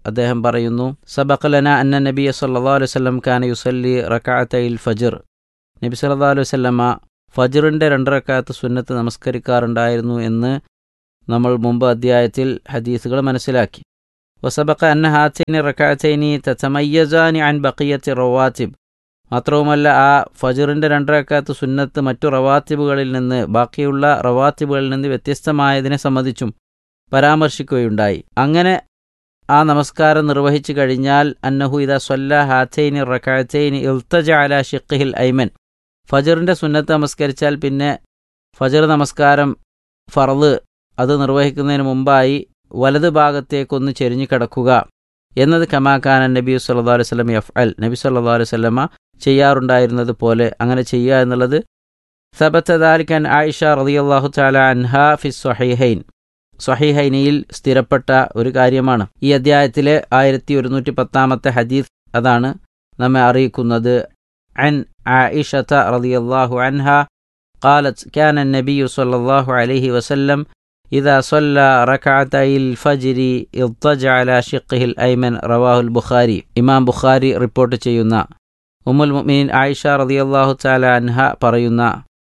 അദ്ദേഹം പറയുന്നു സബഖലന അന്ന നബിയ സല്ലല്ലാഹു അലൈഹി വസല്ലം കാന യുസല്ലി റകഅത്തൈൽ ഫജ്ർ നബി സല്ലല്ലാഹു അലൈഹി വസല്ലമ ഫജ്റിൻ്റെ രണ്ട് റക്അത്ത് സുന്നത്ത് നമസ്കരിക്കാറുണ്ടായിരുന്നു എന്ന് നമ്മൾ മുമ്പ് അധ്യായത്തിൽ ഹദീസുകൾ മനസ്സിലാക്കി വസബഖ അന്ന ഹാത്തൈനി റകഅത്തൈനി തതമയ്യസാനി അൻ ബഖിയത്തി റവാത്തിബ് മാത്രവുമല്ല ആ ഫജറിൻ്റെ രണ്ടരക്കാത്ത് സുന്നത്ത് മറ്റു റവാത്തിബുകളിൽ നിന്ന് ബാക്കിയുള്ള റവാത്തിബുകളിൽ നിന്ന് വ്യത്യസ്തമായതിനെ സംബന്ധിച്ചും പരാമർശിക്കുകയുണ്ടായി അങ്ങനെ ആ നമസ്കാരം നിർവഹിച്ചു കഴിഞ്ഞാൽ അന്നഹു ഇദ സ്വല്ല ഹാത്തൈനി റക്കാത്തൈനി ഇൽത്തജ അല ഷിഖിൽ ഐമൻ ഫജറിൻ്റെ സുന്നത്ത് നമസ്കരിച്ചാൽ പിന്നെ ഫജർ നമസ്കാരം ഫറല് അത് നിർവഹിക്കുന്നതിന് മുമ്പായി വലത് ഭാഗത്തേക്കൊന്ന് ചെരിഞ്ഞു കിടക്കുക എന്നത് കമാക്കാനൻ നബി സല്ലാ അലൈഹി സ്വലം എഫ് അൽ നബി സല്ലാ അലൈഹി സ്വലമ ചെയ്യാറുണ്ടായിരുന്നത് പോലെ അങ്ങനെ ചെയ്യുക എന്നുള്ളത് സബത്തദാലിക്കൻ ആയിഷ റളിയല്ലാഹു തആല അൻഹ ഫി സ്വഹീഹൈൻ സ്വഹീഹൈനയിൽ സ്ഥിരപ്പെട്ട ഒരു കാര്യമാണ് ഈ അധ്യായത്തിലെ ആയിരത്തി ഒരുന്നൂറ്റി പത്താമത്തെ ഹദീസ് അതാണ് നമ്മെ അറിയിക്കുന്നത് അൻ ആയിഷത റളിയല്ലാഹു അൻഹ قالت كان النبي صلى الله عليه وسلم إذا صلى ركعتي الفجر اضطجع على شقه الأيمن رواه البخاري إمام بخاري റിപ്പോർട്ട് ചെയ്യുന്ന ഉമ്മുൽ മുഅ്മിനീൻ ആയിഷ റളിയല്ലാഹു തആല അൻഹ പറയുന്ന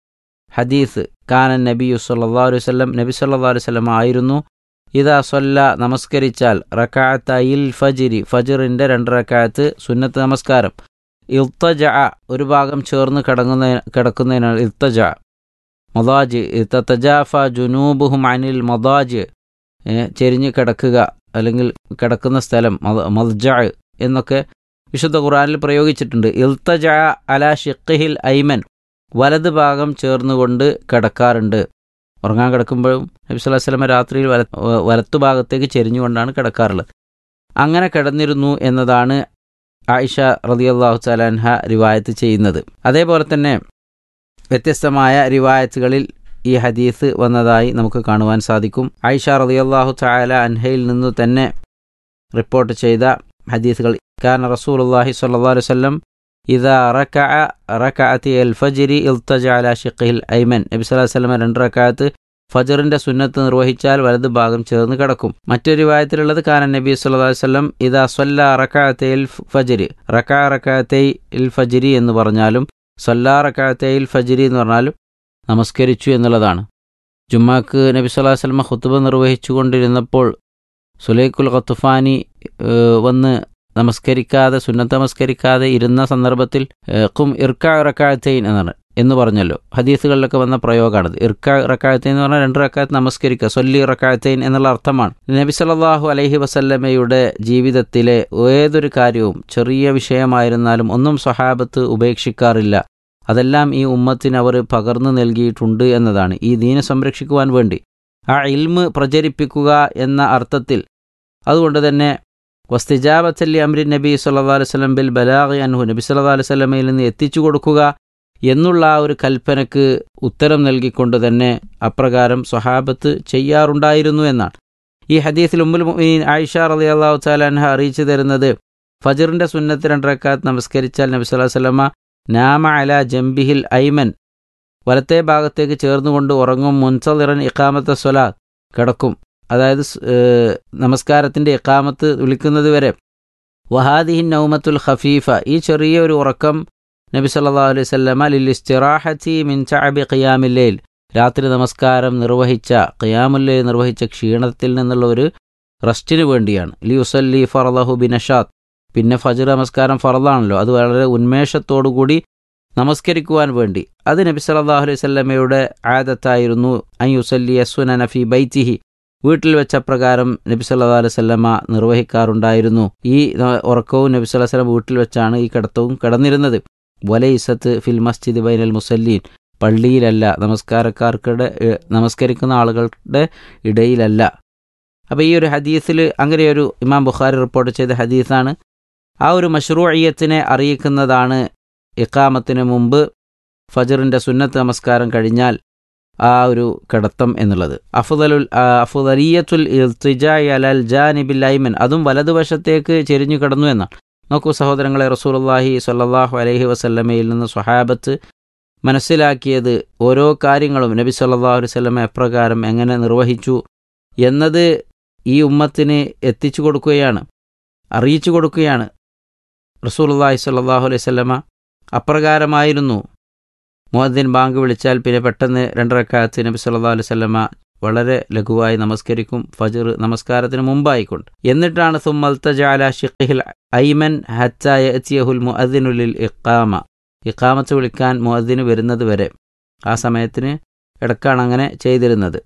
ഹദീസ് കാനൻ നബിയു സല്ലല്ലാഹു അലൈഹി വസല്ലം നബി സല്ലല്ലാഹു അലൈഹി വസല്ലം ആയിരുന്നു ഇദാ സൊല്ല നമസ്കരിച്ചാൽ റക്കാത്തയിൽ ഫജിരി ഫജിറിൻ്റെ രണ്ട് റക്കാത്ത് സുന്നത്ത് നമസ്കാരം ഇൽത്തജ ഒരു ഭാഗം ചേർന്ന് കിടങ്ങുന്ന കിടക്കുന്നതിനാണ് ഇൽത്തജ മൊദാജ് തജാഫ ജുനൂബുഹും അനിൽ മൊദാജ് ചെരിഞ്ഞ് കിടക്കുക അല്ലെങ്കിൽ കിടക്കുന്ന സ്ഥലം മദ്ജ എന്നൊക്കെ വിശുദ്ധ ഖുറാനിൽ പ്രയോഗിച്ചിട്ടുണ്ട് ഇൽത്തജ അല ഷിഖിൽ ഐമൻ വലത് ഭാഗം ചേർന്നുകൊണ്ട് കിടക്കാറുണ്ട് ഉറങ്ങാൻ കിടക്കുമ്പോഴും നബി സ്വല്ലല്ലാഹു അലൈഹി വസല്ലം രാത്രിയിൽ വല വലത്തു ഭാഗത്തേക്ക് ചെരിഞ്ഞുകൊണ്ടാണ് കിടക്കാറുള്ളത് അങ്ങനെ കിടന്നിരുന്നു എന്നതാണ് ആയിഷ റളിയല്ലാഹു തആലാൻഹ റിവായത്ത് ചെയ്യുന്നത് അതേപോലെ തന്നെ വ്യത്യസ്തമായ റിവായത്തുകളിൽ ഈ ഹദീസ് വന്നതായി നമുക്ക് കാണുവാൻ സാധിക്കും ആയിഷ റളിയല്ലാഹു തആല അൻഹയിൽ നിന്നു തന്നെ റിപ്പോർട്ട് ചെയ്ത ഹദീസുകൾ കാന റസൂലുള്ളാഹി സ്വല്ലല്ലാഹു അലൈഹി വസല്ലം ഇദാ റകഅ റകഅത്തി അൽ ഫജ്രി ഇൽതജ അലാ ഷിഖിൽ ഐമൻ നബി സല്ലല്ലാഹു അലൈഹി വസല്ലം രണ്ട് റകഅത്ത് ഫജറിന്റെ സുന്നത്ത് നിർവഹിച്ചാൽ വലത് ഭാഗം ചേർന്ന് കിടക്കും മറ്റൊരു വായത്തിലുള്ളത് കാനൻ നബി സല്ലല്ലാഹു അലൈഹി വസല്ലം ഇദാ സ്വല്ല റകഅത്തൈൽ ഫജ്രി റകഅ റകഅത്തൈ ഇൽ ഫജ്രി എന്ന് പറഞ്ഞാലും സ്വല്ല റകഅത്തൈൽ ഫജ്രി എന്ന് പറഞ്ഞാലും നമസ്കരിച്ചു എന്നുള്ളതാണ് ജുമ്മാക്ക് നബി സല്ലല്ലാഹു അലൈഹി വസല്ലം ഖുത്ബ നിർവഹിച്ചു കൊണ്ടിരുന്നപ്പോൾ സുലൈഖുൽ ഖത്തുഫാനി വന്ന് നമസ്കരിക്കാതെ സുന്നത്ത് നമസ്കരിക്കാതെ ഇരുന്ന സന്ദർഭത്തിൽ കും ഇർക്ക റക്കാഴത്തൈൻ എന്നാണ് എന്ന് പറഞ്ഞല്ലോ ഹദീസുകളിലൊക്കെ വന്ന പ്രയോഗമാണത് ഇർക്ക റക്കാഴത്തൈൻ എന്ന് പറഞ്ഞാൽ രണ്ട് റക്കായത്ത് നമസ്കരിക്കുക സൊല്ലി റക്കാഴത്തൈൻ എന്നുള്ള അർത്ഥമാണ് നബി സല്ലല്ലാഹു അലൈഹി വസല്ലമയുടെ ജീവിതത്തിലെ ഏതൊരു കാര്യവും ചെറിയ വിഷയമായിരുന്നാലും ഒന്നും സ്വഹാബത്ത് ഉപേക്ഷിക്കാറില്ല അതെല്ലാം ഈ ഉമ്മത്തിന് അവർ പകർന്നു നൽകിയിട്ടുണ്ട് എന്നതാണ് ഈ ദീനെ സംരക്ഷിക്കുവാൻ വേണ്ടി ആ ഇൽമ് പ്രചരിപ്പിക്കുക എന്ന അർത്ഥത്തിൽ അതുകൊണ്ട് തന്നെ വസ്തിജാബത്തല്ലി അമ്രി നബി സല്ലാ അലൈഹി സ്വലം ബിൽ ബലാഖ് അൻഹു നബി സല്ലാ അലൈഹി സ്വലമയിൽ നിന്ന് എത്തിച്ചു കൊടുക്കുക എന്നുള്ള ആ ഒരു കൽപ്പനക്ക് ഉത്തരം നൽകിക്കൊണ്ട് തന്നെ അപ്രകാരം സ്വഹാബത്ത് ചെയ്യാറുണ്ടായിരുന്നു എന്നാണ് ഈ ഹദീസിൽ ഉമ്മുൽ മുഅ്മിനീൻ ആയിഷ റളി അള്ളാഹു താലാൻഹ അറിയിച്ചു തരുന്നത് ഫജറിന്റെ സുന്നത്ത് രണ്ടരക്കാത്ത് നമസ്കരിച്ചാൽ നബി സല്ലല്ലാഹു അലൈഹി വസല്ലമ നാമ അല ജംബിഹിൽ ഐമൻ വലത്തെ ഭാഗത്തേക്ക് ചേർന്നുകൊണ്ട് ഉറങ്ങും മുൻസലിറൻ ഇഖാമത്തെ സ്വലാത്ത് കിടക്കും അതായത് നമസ്കാരത്തിൻ്റെ ഇഖാമത്ത് വിളിക്കുന്നത് വരെ വഹാദിഹിൻ നൗമത്തുൽ ഖഫീഫ ഈ ചെറിയ ഒരു ഉറക്കം നബി സല്ലല്ലാഹു അലൈഹി വസല്ലമ ലിൽ ഇസ്തിറാഹത്തി മിൻ ചഅബി ഖിയാമില്ലൈൽ രാത്രി നമസ്കാരം നിർവഹിച്ച ഖിയാമുല്ലൈൽ നിർവഹിച്ച ക്ഷീണത്തിൽ നിന്നുള്ള ഒരു റെസ്റ്റിന് വേണ്ടിയാണ് ലി ഉസല്ലി ഫറലഹു ബിനഷാത്ത് പിന്നെ ഫജർ നമസ്കാരം ഫറലാണല്ലോ അത് വളരെ ഉന്മേഷത്തോടുകൂടി നമസ്കരിക്കുവാൻ വേണ്ടി അത് നബി സല്ലല്ലാഹു അലൈഹി വസല്ലമയുടെ ആദത്തായിരുന്നു അൻ യുസല്ലി യസ്സുന നഫി ബൈത്തിഹി വീട്ടിൽ വെച്ച പ്രകാരം നബി സല്ലല്ലാഹു അലൈഹി വസല്ലമ നിർവഹിക്കാറുണ്ടായിരുന്നു ഈ ഉറക്കവും നബി സല്ലല്ലാഹു അലൈഹി വസല്ലം വീട്ടിൽ വെച്ചാണ് ഈ കിടത്തവും കിടന്നിരുന്നത് വലൈസത്ത് ഫിൽ മസ്ജിദ് ബൈനൽ മുസല്ലീൻ പള്ളിയിലല്ല നമസ്കാരക്കാർക്കിടെ നമസ്കരിക്കുന്ന ആളുകളുടെ ഇടയിലല്ല അപ്പോൾ ഈ ഒരു ഹദീസിൽ അങ്ങനെയൊരു ഇമാം ബുഖാരി റിപ്പോർട്ട് ചെയ്ത ഹദീസാണ് ആ ഒരു മഷ്റൂഇയത്തിനെ അറിയിക്കുന്നതാണ് ഇഖാമത്തിന് മുമ്പ് ഫജറിൻ്റെ സുന്നത്ത് നമസ്കാരം കഴിഞ്ഞാൽ ആ ഒരു കിടത്തം എന്നുള്ളത് അഫുദലുൽ അഫുദലിയത്തുൽ ഇൽത്തിജായ് അലൽ ജാനിബിൽ ഐമൻ അതും വലതുവശത്തേക്ക് ചെരിഞ്ഞു കിടന്നു എന്നാണ് നോക്കൂ സഹോദരങ്ങളെ റസൂലുള്ളാഹി സ്വല്ലല്ലാഹു അലൈഹി വസല്ലമയിൽ നിന്ന് സ്വഹാബത്ത് മനസ്സിലാക്കിയത് ഓരോ കാര്യങ്ങളും നബി സല്ലല്ലാഹു അലൈഹി വസല്ലമ എപ്രകാരം എങ്ങനെ നിർവഹിച്ചു എന്നത് ഈ ഉമ്മത്തിന് എത്തിച്ചു കൊടുക്കുകയാണ് അറിയിച്ചു കൊടുക്കുകയാണ് റസൂലുള്ളാഹി സ്വല്ലല്ലാഹു അലൈഹി വസല്ലമ അപ്രകാരമായിരുന്നു മുഅദ്ദിൻ ബാങ്ക് വിളിച്ചാൽ പിന്നെ പെട്ടെന്ന് രണ്ടരക്കാലത്ത് നബി സല്ലല്ലാഹു അലൈഹി വസല്ലമ വളരെ ലഘുവായി നമസ്കരിക്കും ഫജർ നമസ്കാരത്തിന് മുമ്പായിക്കൊണ്ട് എന്നിട്ടാണ് സുമ്മൽത്തജാല ഷിഖിഹിൽ ഐമൻ ഹച്ചായഹുൽ മുഅദ്ദിനുലിൽ ഇഖാമ ഇഖാമത്ത് വിളിക്കാൻ മുഅദ്ദിന് വരുന്നത് വരെ ആ സമയത്തിന് ഇടക്കാണ് അങ്ങനെ ചെയ്തിരുന്നത്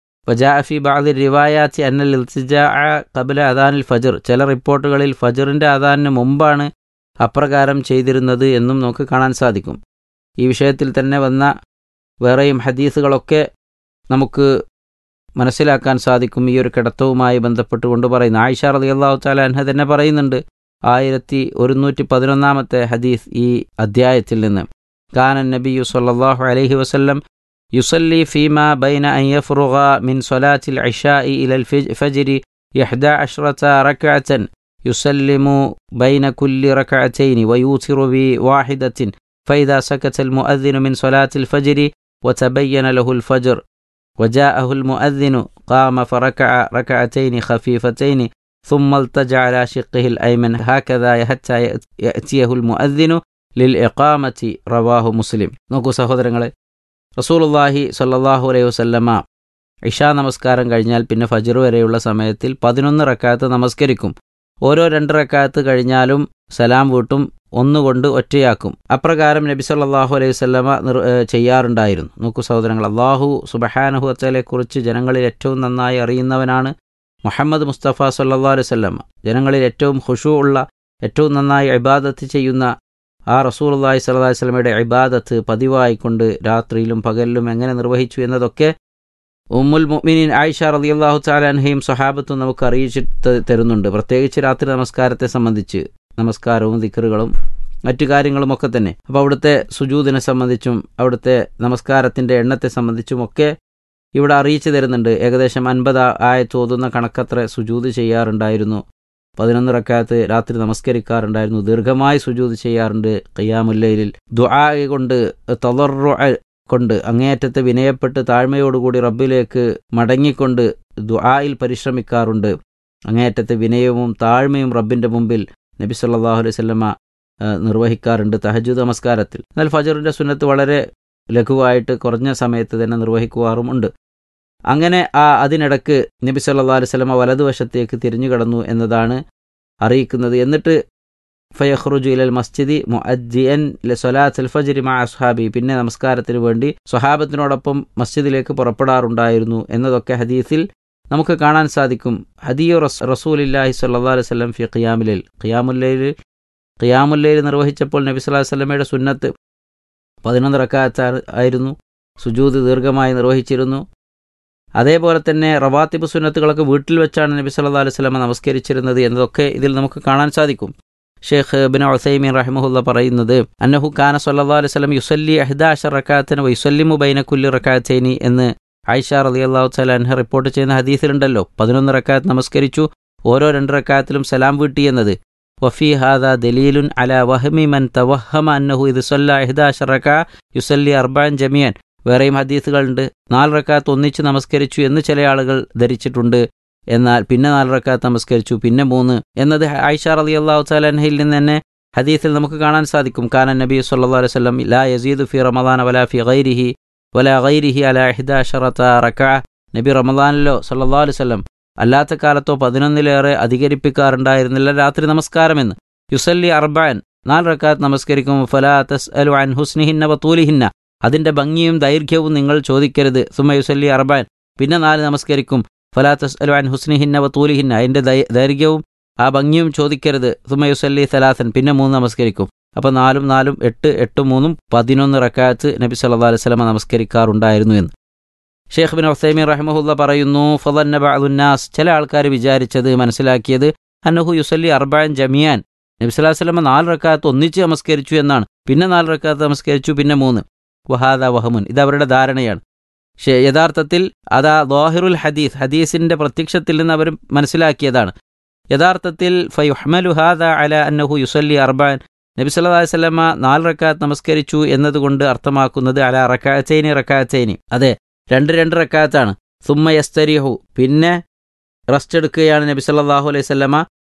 വജാഫി ബാദി റിവായാത്തി അന്നൽ ഇൽത്തിജാ കബല അദാനിൽ ഫജർ ചില റിപ്പോർട്ടുകളിൽ ഫജറിൻ്റെ അദാനിന് മുമ്പാണ് അപ്രകാരം ചെയ്തിരുന്നത് എന്നും നമുക്ക് കാണാൻ സാധിക്കും ഈ വിഷയത്തിൽ തന്നെ വന്ന വേറെയും ഹദീസുകളൊക്കെ നമുക്ക് മനസ്സിലാക്കാൻ സാധിക്കും ഈ ഒരു കിടത്തവുമായി ബന്ധപ്പെട്ടുകൊണ്ട് പറയുന്നു ആയിഷ റതി അള്ളാഹു താല അൻഹ തന്നെ പറയുന്നുണ്ട് ആയിരത്തി ഒരുന്നൂറ്റി പതിനൊന്നാമത്തെ ഹദീസ് ഈ അദ്ധ്യായത്തിൽ നിന്ന് കാനൻ നബിയു സല്ലല്ലാഹു അലൈഹി വസല്ലം യുസല്ലി ഫീമ ബൈന അൻ യഫ്റുഗ മിൻ സ്വലാത്തിൽ ഇഷാഇ ഇലൽ ഫജ്രി ഇഹ്ദ അഷ്റത റക്അത്തൻ യുസല്ലിമു ബൈന കുല്ലി റക്അത്തൈനി വയൂത്തിറു ബി വാഹിദത്തിൻ فإذا سكت المؤذن من صلاة الفجر وتبين له الفجر وجاءه المؤذن قام فركع ركعتين خفيفتين ثم التجع على شقه الأيمن هكذا حتى يأتيه المؤذن للإقامة رواه مسلم നോക്കൂ സഹോദരങ്ങളെ റസൂലുള്ളാഹി സ്വല്ലല്ലാഹു അലൈഹി വസല്ലമ ഇഷാ നമസ്കാരം കഴിഞ്ഞാൽ പിന്നെ ഫജർ വരെയുള്ള സമയത്തിൽ പതിനൊന്ന് റക്കാത്ത് നമസ്കരിക്കും ഓരോ രണ്ട് റക്കാത്ത് കഴിഞ്ഞാലും സലാം വീട്ടും ഒന്നുകൊണ്ട് ഒറ്റയാക്കും അപ്രകാരം നബി സല്ലല്ലാഹു അലൈഹി വസല്ലമ നിർ ചെയ്യാറുണ്ടായിരുന്നു നോക്കൂ സഹോദരങ്ങൾ അള്ളാഹു സുബഹാനഹു കുറിച്ച് ജനങ്ങളിൽ ഏറ്റവും നന്നായി അറിയുന്നവനാണ് മുഹമ്മദ് മുസ്തഫ സല്ലല്ലാഹു അലൈഹി വസല്ലമ ജനങ്ങളിൽ ഏറ്റവും ഖുഷു ഉള്ള ഏറ്റവും നന്നായി ഇബാദത്ത് ചെയ്യുന്ന ആ റസൂലുള്ളാഹി സ്വല്ലല്ലാഹു അലൈഹി വസല്ലമയുടെ ഇബാദത്ത് പതിവായിക്കൊണ്ട് രാത്രിയിലും പകലിലും എങ്ങനെ നിർവഹിച്ചു എന്നതൊക്കെ ഉമ്മുൽ മുഅ്മിനീൻ ആയിഷ റളിയല്ലാഹു തആല അൻഹയും സ്വഹാബത്തും നമുക്ക് അറിയിച്ചു തരുന്നുണ്ട് പ്രത്യേകിച്ച് രാത്രി നമസ്കാരത്തെ സംബന്ധിച്ച് നമസ്കാരവും ദിക്കറുകളും മറ്റു കാര്യങ്ങളുമൊക്കെ തന്നെ അപ്പോൾ അവിടുത്തെ സുജൂദിനെ സംബന്ധിച്ചും അവിടുത്തെ നമസ്കാരത്തിൻ്റെ എണ്ണത്തെ സംബന്ധിച്ചും ഒക്കെ ഇവിടെ അറിയിച്ചു തരുന്നുണ്ട് ഏകദേശം അൻപത് ആയത്ത് ഓതുന്ന കണക്കത്ര സുജൂത് ചെയ്യാറുണ്ടായിരുന്നു പതിനൊന്ന് റക്കാത്ത് രാത്രി നമസ്കരിക്കാറുണ്ടായിരുന്നു ദീർഘമായി സുജൂത് ചെയ്യാറുണ്ട് ഖിയാമുല്ലയിൽ ദുആ കൊണ്ട് തളറു കൊണ്ട് അങ്ങേയറ്റത്തെ വിനയപ്പെട്ട് താഴ്മയോടുകൂടി റബ്ബിലേക്ക് മടങ്ങിക്കൊണ്ട് ദുആയിൽ പരിശ്രമിക്കാറുണ്ട് അങ്ങേയറ്റത്തെ വിനയവും താഴ്മയും റബ്ബിൻ്റെ മുമ്പിൽ നബി സല്ലല്ലാഹു അലൈഹി വസല്ലമ നിർവഹിക്കാറുണ്ട് തഹജുദ് നമസ്കാരത്തിൽ എന്നാൽ ഫജറിൻ്റെ സുന്നത്ത് വളരെ ലഘുവായിട്ട് കുറഞ്ഞ സമയത്ത് തന്നെ നിർവഹിക്കുവാറുമുണ്ട് അങ്ങനെ ആ അതിനിടക്ക് നബി സല്ലല്ലാഹു അലൈഹി വസല്ലമ വലതുവശത്തേക്ക് തിരിഞ്ഞു കടന്നു എന്നതാണ് അറിയിക്കുന്നത് എന്നിട്ട് ഫയഖ്റുജു ഇലൽ മസ്ജിദി മുഅദ്ദിയൻ ലസലാത്തുൽ ഫജ്രി മഅ അസ്ഹാബി പിന്നെ നമസ്കാരത്തിന് വേണ്ടി സ്വഹാബത്തിനോടൊപ്പം മസ്ജിദിലേക്ക് പുറപ്പെടാറുണ്ടായിരുന്നു എന്നതൊക്കെ ഹദീസിൽ നമുക്ക് കാണാൻ സാധിക്കും ഹദിയു റസ് റസൂലില്ലാഹി സല്ലല്ലാഹു അലൈഹി വസല്ലം ഫി ഖിയാമുല്ലൈൽ ഖിയാമുല്ലൈൽ ഖിയാമുല്ലൈൽ നിർവഹിച്ചപ്പോൾ നബി സല്ലല്ലാഹു അലൈഹി വസല്ലമയുടെ സുന്നത്ത് പതിനൊന്ന് റക്കാത്ത് ആയിരുന്നു സുജൂദ് ദീർഘമായി നിർവഹിച്ചിരുന്നു അതേപോലെ തന്നെ റവാത്തിബ് സുന്നത്തുകളൊക്കെ വീട്ടിൽ വെച്ചാണ് നബി സല്ലല്ലാഹു അലൈഹി വസല്ലമ നമസ്കരിച്ചിരുന്നത് എന്നതൊക്കെ ഇതിൽ നമുക്ക് കാണാൻ സാധിക്കും ഷെയ്ഖ് ബിൻ ഉസൈമീൻ റഹിമഹുല്ല പറയുന്നത് അന്നഹു ഖാന സല്ലല്ലാഹു അലൈഹി വസല്ലം യുസല്ലി അഹ്ദാശ റക്കാത്തിന് വയുസല്ലിമു ബൈന കുല്ലി റക്കാത്തൈനി എന്ന് ആയിഷ റളിയല്ലാഹു തആല അൻഹ റിപ്പോർട്ട് ചെയ്യുന്ന ഹദീസിലുണ്ടല്ലോ പതിനൊന്ന് റക്കാത്ത് നമസ്കരിച്ചു ഓരോ രണ്ട് റക്കാത്തിലും സലാം വീട്ടി എന്നത് വഫി ഹാദ ദലീലുൻ അല വഹമി മൻ തവഹമ അന്നഹു ഇത് സല്ല ഇഹ്ദാശ റക്ക യുസല്ലി അർബാൻ ജമിയാൻ വേറെയും ഹദീസുകളുണ്ട് നാല് റക്കാത്ത് ഒന്നിച്ച് നമസ്കരിച്ചു എന്ന് ചില ആളുകൾ ധരിച്ചിട്ടുണ്ട് എന്നാൽ പിന്നെ നാല് റക്കാത്ത് നമസ്കരിച്ചു പിന്നെ മൂന്ന് എന്നത് ആയിഷ റലി അള്ളാഹു താലഹയിൽ നിന്ന് തന്നെ ഹദീസിൽ നമുക്ക് കാണാൻ സാധിക്കും കാനൻ നബി സല്ലല്ലാഹു അലൈഹി വസല്ലം ലാ യസീദു ഫി റമദാൻ വലാ ഫി ഗൈരിഹി വലാ ഗൈരിഹി അല ഇഹ്ദാശറത്ത റക്ക നബി റമദാനിലോ സല്ലല്ലാഹു അലൈഹി വസല്ലം അല്ലാത്ത കാലത്തോ പതിനൊന്നിലേറെ അധികരിപ്പിക്കാറുണ്ടായിരുന്നില്ല രാത്രി നമസ്കാരമെന്ന് യുസല്ലി അർബാൻ നാല് റക്കാത്ത് നമസ്കരിക്കും ഫലാ തസ് അലു അൻ ഹുസ്നിഹിന്ന വത്തൂലിഹിന്ന അതിൻ്റെ ഭംഗിയും ദൈർഘ്യവും നിങ്ങൾ ചോദിക്കരുത് സുമ യുസല്ലി അർബാൻ പിന്നെ നാല് നമസ്കരിക്കും ഫലാ തസ് അലു അൻ ഹുസ്നിഹിന്ന വത്തൂലിഹിന്ന അതിൻ്റെ ദൈർഘ്യവും ആ ഭംഗിയും ചോദിക്കരുത് സുമ യുസല്ലി സലാസൻ പിന്നെ മൂന്ന് നമസ്കരിക്കും അപ്പോൾ നാലും നാലും എട്ട് എട്ടും മൂന്നും പതിനൊന്ന് റക്കാത്ത് നബി സല്ലല്ലാഹു അലൈഹി വസല്ലമ നമസ്കരിക്കാറുണ്ടായിരുന്നു എന്ന് ഷെയ്ഖ് ബിൻ ഒസൈമി റഹ്മഹുല്ല പറയുന്നു ഫലന്ന ബഅദുന്നാസ് ചില ആൾക്കാർ വിചാരിച്ചത് മനസ്സിലാക്കിയത് അന്നഹു യുസല്ലി അർബാൻ ജമിയാൻ നബി സല്ലല്ലാഹു അലൈഹി വസല്ലമ നാല് റക്കാത്ത് ഒന്നിച്ച് നമസ്കരിച്ചു എന്നാണ് പിന്നെ നാല് റക്കാത്ത് നമസ്കരിച്ചു പിന്നെ മൂന്ന് വഹാദ വഹമുൻ ഇത് അവരുടെ ധാരണയാണ് പക്ഷേ യഥാർത്ഥത്തിൽ അതാ ദോഹിറുൽ ഹദീസ് ഹദീസിന്റെ പ്രത്യക്ഷത്തിൽ നിന്ന് അവർ മനസ്സിലാക്കിയതാണ് യഥാർത്ഥത്തിൽ ഫയുഹ്മലു ഹാദ അല അന്നഹു യുസല്ലി അർബാൻ നബി സല്ലല്ലാഹു അലൈഹി വസല്ലമ നാല് റക്കാത്ത് നമസ്കരിച്ചു എന്നതുകൊണ്ട് അർത്ഥമാക്കുന്നത് അല റക്കാച്ചൈനി റക്കാച്ചൈനി അതെ രണ്ട് രണ്ട് റക്കാത്താണ് സുമ്മ യസ്തരിഹു പിന്നെ റെസ്റ്റ് എടുക്കുകയാണ് നബി സല്ലല്ലാഹു അലൈഹി വസല്ലമ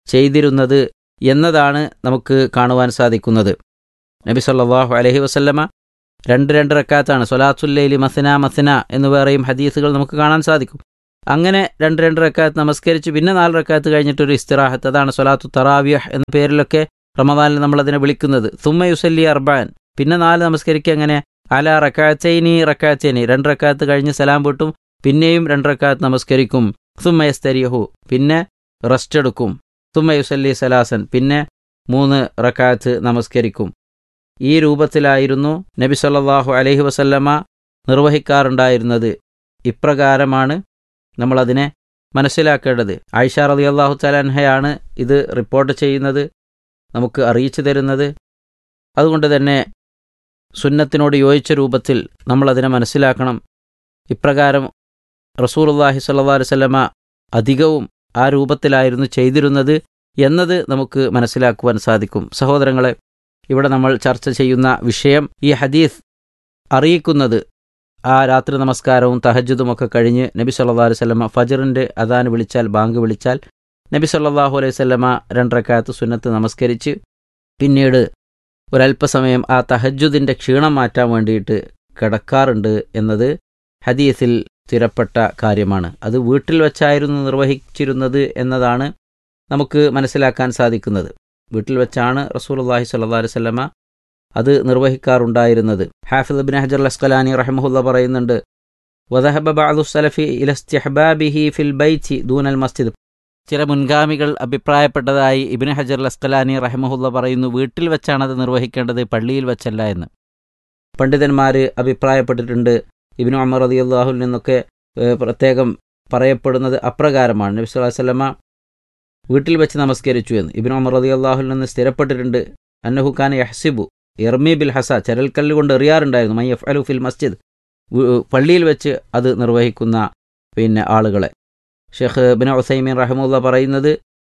ചെയ്തിരുന്നത് എന്നതാണ് നമുക്ക് കാണുവാൻ സാധിക്കുന്നത് നബി സല്ലല്ലാഹു അലൈഹി വസല്ലമ രണ്ട് രണ്ട് റക്കാത്താണ് സൊലാത്തുല്ലൈലി മസന മസന എന്ന് പറയും ഹദീസുകൾ നമുക്ക് കാണാൻ സാധിക്കും അങ്ങനെ രണ്ട് രണ്ട് റക്കാത്ത് നമസ്കരിച്ച് പിന്നെ നാല് റക്കാത്ത് കഴിഞ്ഞിട്ടൊരു ഇസ്തിറാഹത്ത് അതാണ് സൊലാത്തു തറാവിയഹ് എന്ന പേരിലൊക്കെ റമദാനിൽ നമ്മളതിനെ വിളിക്കുന്നത് തുമ്മ യുസല്ലി അർബാൻ പിന്നെ നാല് നമസ്കരിക്കുക അങ്ങനെ അല റക്കാച്ചൈനി റക്കാച്ചൈനി രണ്ട് റക്കാത്ത് കഴിഞ്ഞ് സലാം വീട്ടും പിന്നെയും രണ്ട് റക്കാത്ത് നമസ്കരിക്കും സുമ്മയസ്തരിയഹു പിന്നെ റെസ്റ്റ് എടുക്കും തുമ്മയുസല്ലി സലാസൻ പിന്നെ മൂന്ന് റക്കാത്ത് നമസ്കരിക്കും ഈ രൂപത്തിലായിരുന്നു നബി സല്ലല്ലാഹു അലൈഹി വസല്ലമ നിർവഹിക്കാറുണ്ടായിരുന്നത് ഇപ്രകാരമാണ് നമ്മളതിനെ മനസ്സിലാക്കേണ്ടത് ആയിഷ റതി അള്ളാഹു തലാൻഹയാണ് ഇത് റിപ്പോർട്ട് ചെയ്യുന്നത് നമുക്ക് അറിയിച്ചു തരുന്നത് അതുകൊണ്ട് തന്നെ സുന്നത്തിനോട് യോജിച്ച രൂപത്തിൽ നമ്മളതിനെ മനസ്സിലാക്കണം ഇപ്രകാരം റസൂലുള്ളാഹി സ്വല്ലല്ലാഹു അലൈഹി വസല്ലമ അധികവും ആ രൂപത്തിലായിരുന്നു ചെയ്തിരുന്നത് എന്നത് നമുക്ക് മനസ്സിലാക്കുവാൻ സാധിക്കും സഹോദരങ്ങളെ ഇവിടെ നമ്മൾ ചർച്ച ചെയ്യുന്ന വിഷയം ഈ ഹദീസ് അറിയിക്കുന്നത് ആ രാത്രി നമസ്കാരവും തഹജ്ജുദുമൊക്കെ കഴിഞ്ഞ് നബി സല്ലല്ലാഹു അലൈഹി വസല്ലമ ഫജറിൻ്റെ അദാൻ വിളിച്ചാൽ ബാങ്ക് വിളിച്ചാൽ നബി സല്ലല്ലാഹു അലൈഹി വസല്ലമ രണ്ടരക്കാലത്ത് സുന്നത്ത് നമസ്കരിച്ച് പിന്നീട് ഒരല്പസമയം ആ തഹജ്ജുദിൻ്റെ ക്ഷീണം മാറ്റാൻ വേണ്ടിയിട്ട് കിടക്കാറുണ്ട് എന്നത് ഹദീസിൽ സ്ഥിരപ്പെട്ട കാര്യമാണ് അത് വീട്ടിൽ വച്ചായിരുന്നു നിർവഹിച്ചിരുന്നത് എന്നതാണ് നമുക്ക് മനസ്സിലാക്കാൻ സാധിക്കുന്നത് വീട്ടിൽ വെച്ചാണ് റസൂലുള്ളാഹി സ്വല്ലല്ലാഹു അലൈഹി വസല്ലമ അത് നിർവഹിക്കാറുണ്ടായിരുന്നത് ഹാഫിദ് ഇബ്നു ഹജർ അസ്കലാനി റഹ്മഹുല്ല പറയുന്നുണ്ട് വദഹബ ബഅദു സലഫി ഇല ഇസ്തിഹ്ബാബിഹി ഫിൽ ബൈത്തി ദൂനൽ മസ്ജിദ് ചില മുൻഗാമികൾ അഭിപ്രായപ്പെട്ടതായി ഇബ്നു ഹജർ അസ്കലാനി റഹ്മഹുല്ല പറയുന്നു വീട്ടിൽ വെച്ചാണ് അത് നിർവഹിക്കേണ്ടത് പള്ളിയിൽ വെച്ചല്ല എന്ന് പണ്ഡിതന്മാർ അഭിപ്രായപ്പെട്ടിട്ടുണ്ട് ഇബ്നു അമർ റളിയല്ലാഹുവിൽ നിന്നൊക്കെ ഏഹ്, പ്രത്യേകം പറയപ്പെടുന്നത് അപ്രകാരമാണ് നബി സ്വല്ലല്ലാഹു അലൈഹി വസല്ലമ വീട്ടിൽ വെച്ച് നമസ്കരിച്ചു എന്ന് ഇബ്നു അമർ റളിയല്ലാഹുവിൽ നിന്ന് സ്ഥിരപ്പെട്ടിട്ടുണ്ട് അന്നഹു ഖാൻ യഹ്സിബു ഇർമി ബിൽ ഹസ ചരൽക്കല്ല് കൊണ്ട് എറിയാറുണ്ടായിരുന്നു മൈ എഫ് അലു ഫിൽ മസ്ജിദ് വ്- പള്ളിയിൽ വെച്ച് അത് നിർവഹിക്കുന്ന പിന്നെ ആളുകളെ ഷെയ്ഖ് ബിൻ ഉസൈമീൻ റഹമുല്ല പറയുന്നത്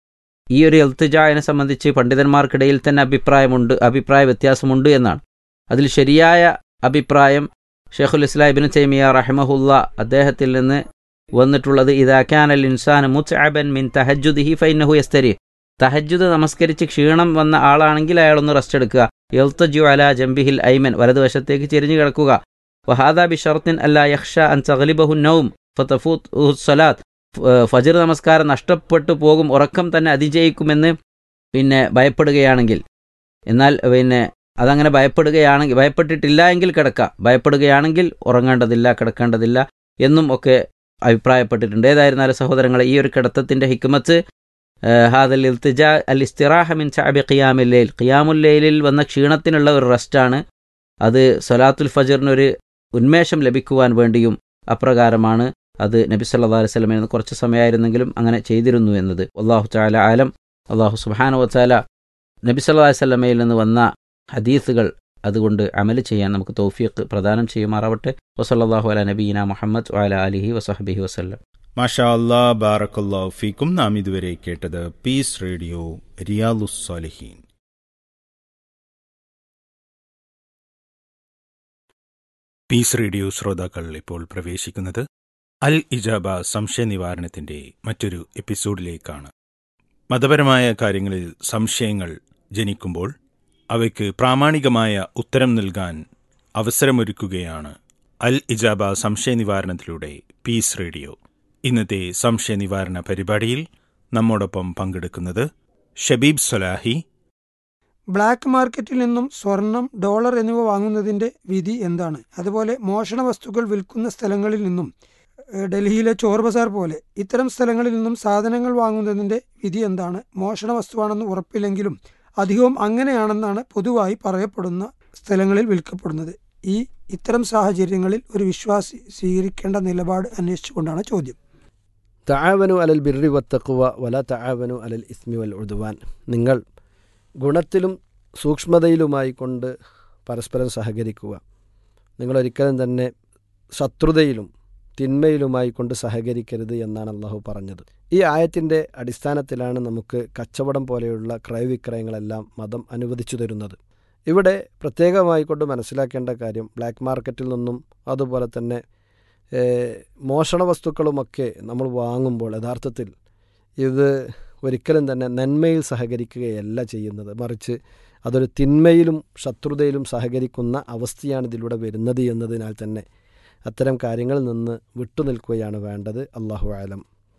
ഈ ഒരു എൽത്തുജായനെ സംബന്ധിച്ച് പണ്ഡിതന്മാർക്കിടയിൽ തന്നെ അഭിപ്രായമുണ്ട് അഭിപ്രായ വ്യത്യാസമുണ്ട് എന്നാണ് അതിൽ ശരിയായ അഭിപ്രായം ഷെയ്ഖുൽ ഇസ്ലാം ഇബിൻ തൈമിയ റഹമഹുല്ല അദ്ദേഹത്തിൽ നിന്ന് വന്നിട്ടുള്ളത് ഇതാക്കാൻ അൽ ഇൻസാൻ മുത്അബൻ മിൻ തഹജുദിഹി ഫൈനഹു യസ്തരി തഹജുദ് നമസ്കരിച്ച് ക്ഷീണം വന്ന ആളാണെങ്കിൽ അയാളൊന്ന് റെസ്റ്റ് എടുക്കുക യൽത്തജു അല ജംബിഹിൽ ഐമൻ വലതുവശത്തേക്ക് ചെരിഞ്ഞു കിടക്കുക വഹാദ ബിഷർത്തിൻ അല്ല യഹ്ഷ അൻ തഗ്ലിബഹു നൗം ഫതഫൂത്ത് സലാത്ത് ഫജർ നമസ്കാരം നഷ്ടപ്പെട്ടു പോകും ഉറക്കം തന്നെ അതിജയിക്കുമെന്ന് പിന്നെ ഭയപ്പെടുകയാണെങ്കിൽ എന്നാൽ പിന്നെ അതങ്ങനെ ഭയപ്പെടുകയാണെങ്കിൽ ഭയപ്പെട്ടിട്ടില്ല എങ്കിൽ കിടക്കുക ഭയപ്പെടുകയാണെങ്കിൽ ഉറങ്ങേണ്ടതില്ല കിടക്കേണ്ടതില്ല എന്നും ഒക്കെ അഭിപ്രായപ്പെട്ടിട്ടുണ്ട് ഏതായിരുന്നാലും സഹോദരങ്ങളെ ഈ ഒരു കിടത്തത്തിൻ്റെ ഹിക്മത്ത് ഹാദൽ ഇൽത്തിജ അൽ ഇസ്തിറാഹ മിൻ ചാബി ഖിയാമുല്ലയിൽ ഖിയാമുല്ലയിലിൽ വന്ന ക്ഷീണത്തിനുള്ള ഒരു റെസ്റ്റാണ് അത് സലാത്തുൽ ഫജറിനൊരു ഉന്മേഷം ലഭിക്കുവാൻ വേണ്ടിയും അപ്രകാരമാണ് അത് നബി സല്ലല്ലാഹു അലൈഹി വസല്ലമയിൽ നിന്ന് കുറച്ച് സമയമായിരുന്നെങ്കിലും അങ്ങനെ ചെയ്തിരുന്നു എന്നത് അള്ളാഹു തആല ആലം അള്ളാഹു സുബ്ഹാനഹു വതആല നബി സല്ലല്ലാഹു അലൈഹി വസല്ലമയിൽ നിന്ന് വന്ന ഹദീസുകൾ അതുകൊണ്ട് അമല് ചെയ്യാൻ നമുക്ക് തൗഫീഖ് പ്രദാനം ചെയ്യുമാറാവട്ടെ വസല്ലല്ലാഹു അല നബീന മുഹമ്മദ് വഅല അലിഹി വസഹബിഹി വസല്ലം മാഷാ അല്ലാ ബാറക്കല്ലാ ഫീക്കും നാം ഇതുവരെ കേട്ടത് Peace Radio Riyadus Salihin Peace Radio ശ്രോതാക്കൾ ഇപ്പോൾ പ്രവേശിക്കുന്നത് അൽ ഇജാബ സംശയ നിവാരണത്തിന്റെ മറ്റൊരു എപ്പിസോഡിലേക്കാണ് മതപരമായ കാര്യങ്ങളിൽ സംശയങ്ങൾ ജനിക്കുമ്പോൾ അവയ്ക്ക് പ്രാമാണികമായ ഉത്തരം നൽകാൻ അവസരമൊരുക്കുകയാണ് അൽ ഇജാബ സംശയ നിവാരണത്തിലൂടെ പീസ് റേഡിയോ ഇന്നത്തെ സംശയ നിവാരണ പരിപാടിയിൽ നമ്മോടൊപ്പം പങ്കെടുക്കുന്നത് ഷബീബ് സൊലാഹി ബ്ലാക്ക് മാർക്കറ്റിൽ നിന്നും സ്വർണം ഡോളർ എന്നിവ വാങ്ങുന്നതിന്റെ വിധി എന്താണ് അതുപോലെ മോഷണ വസ്തുക്കൾ വിൽക്കുന്ന സ്ഥലങ്ങളിൽ നിന്നും ഏഹ്, ഡൽഹിയിലെ ചോർ ബസാർ പോലെ ഇത്തരം സ്ഥലങ്ങളിൽ നിന്നും സാധനങ്ങൾ വാങ്ങുന്നതിന്റെ വിധി എന്താണ് മോഷണ വസ്തുവാണെന്ന് ഉറപ്പില്ലെങ്കിലും അധികവും അങ്ങനെയാണെന്നാണ് പൊതുവായി പറയപ്പെടുന്ന സ്ഥലങ്ങളിൽ വിൽക്കപ്പെടുന്നത് ഈ ഇത്തരം സാഹചര്യങ്ങളിൽ ഒരു വിശ്വാസി സ്വീകരിക്കേണ്ട നിലപാട് അന്വേഷിച്ചുകൊണ്ടാണ് ചോദ്യം തആവനു അലൽ ബിർരി വത്തക്കുവ വല തആവനു അലൽ ഇസ്മി വൽ ഉദ്വാൻ നിങ്ങൾ ഗുണത്തിലും സൂക്ഷ്മതയിലുമായി കൊണ്ട് പരസ്പരം സഹകരിക്കുക നിങ്ങളൊരിക്കലും തന്നെ ശത്രുതയിലും തിന്മയിലുമായി കൊണ്ട് സഹകരിക്കരുത് എന്നാണ് അള്ളാഹു പറഞ്ഞത് ഈ ആയത്തിൻ്റെ അടിസ്ഥാനത്തിലാണ് നമുക്ക് കച്ചവടം പോലെയുള്ള ക്രയവിക്രയങ്ങളെല്ലാം മതം അനുവദിച്ചു തരുന്നത് ഇവിടെ പ്രത്യേകമായി കൊണ്ട് മനസ്സിലാക്കേണ്ട കാര്യം ബ്ലാക്ക് മാർക്കറ്റിൽ നിന്നും അതുപോലെ തന്നെ ഏഹ്, മോഷണ വസ്തുക്കളുമൊക്കെ നമ്മൾ വാങ്ങുമ്പോൾ യഥാർത്ഥത്തിൽ ഇത് ഒരിക്കലും തന്നെ നന്മയിൽ സഹകരിക്കുകയല്ല ചെയ്യുന്നത് മറിച്ച് അതൊരു തിന്മയിലും ശത്രുതയിലും സഹകരിക്കുന്ന അവസ്ഥയാണ് ഇതിലൂടെ വരുന്നത് എന്നതിനാൽ തന്നെ അത്തരം കാര്യങ്ങളിൽ നിന്ന് വിട്ടുനിൽക്കുകയാണ് വേണ്ടത് അള്ളാഹു ആലം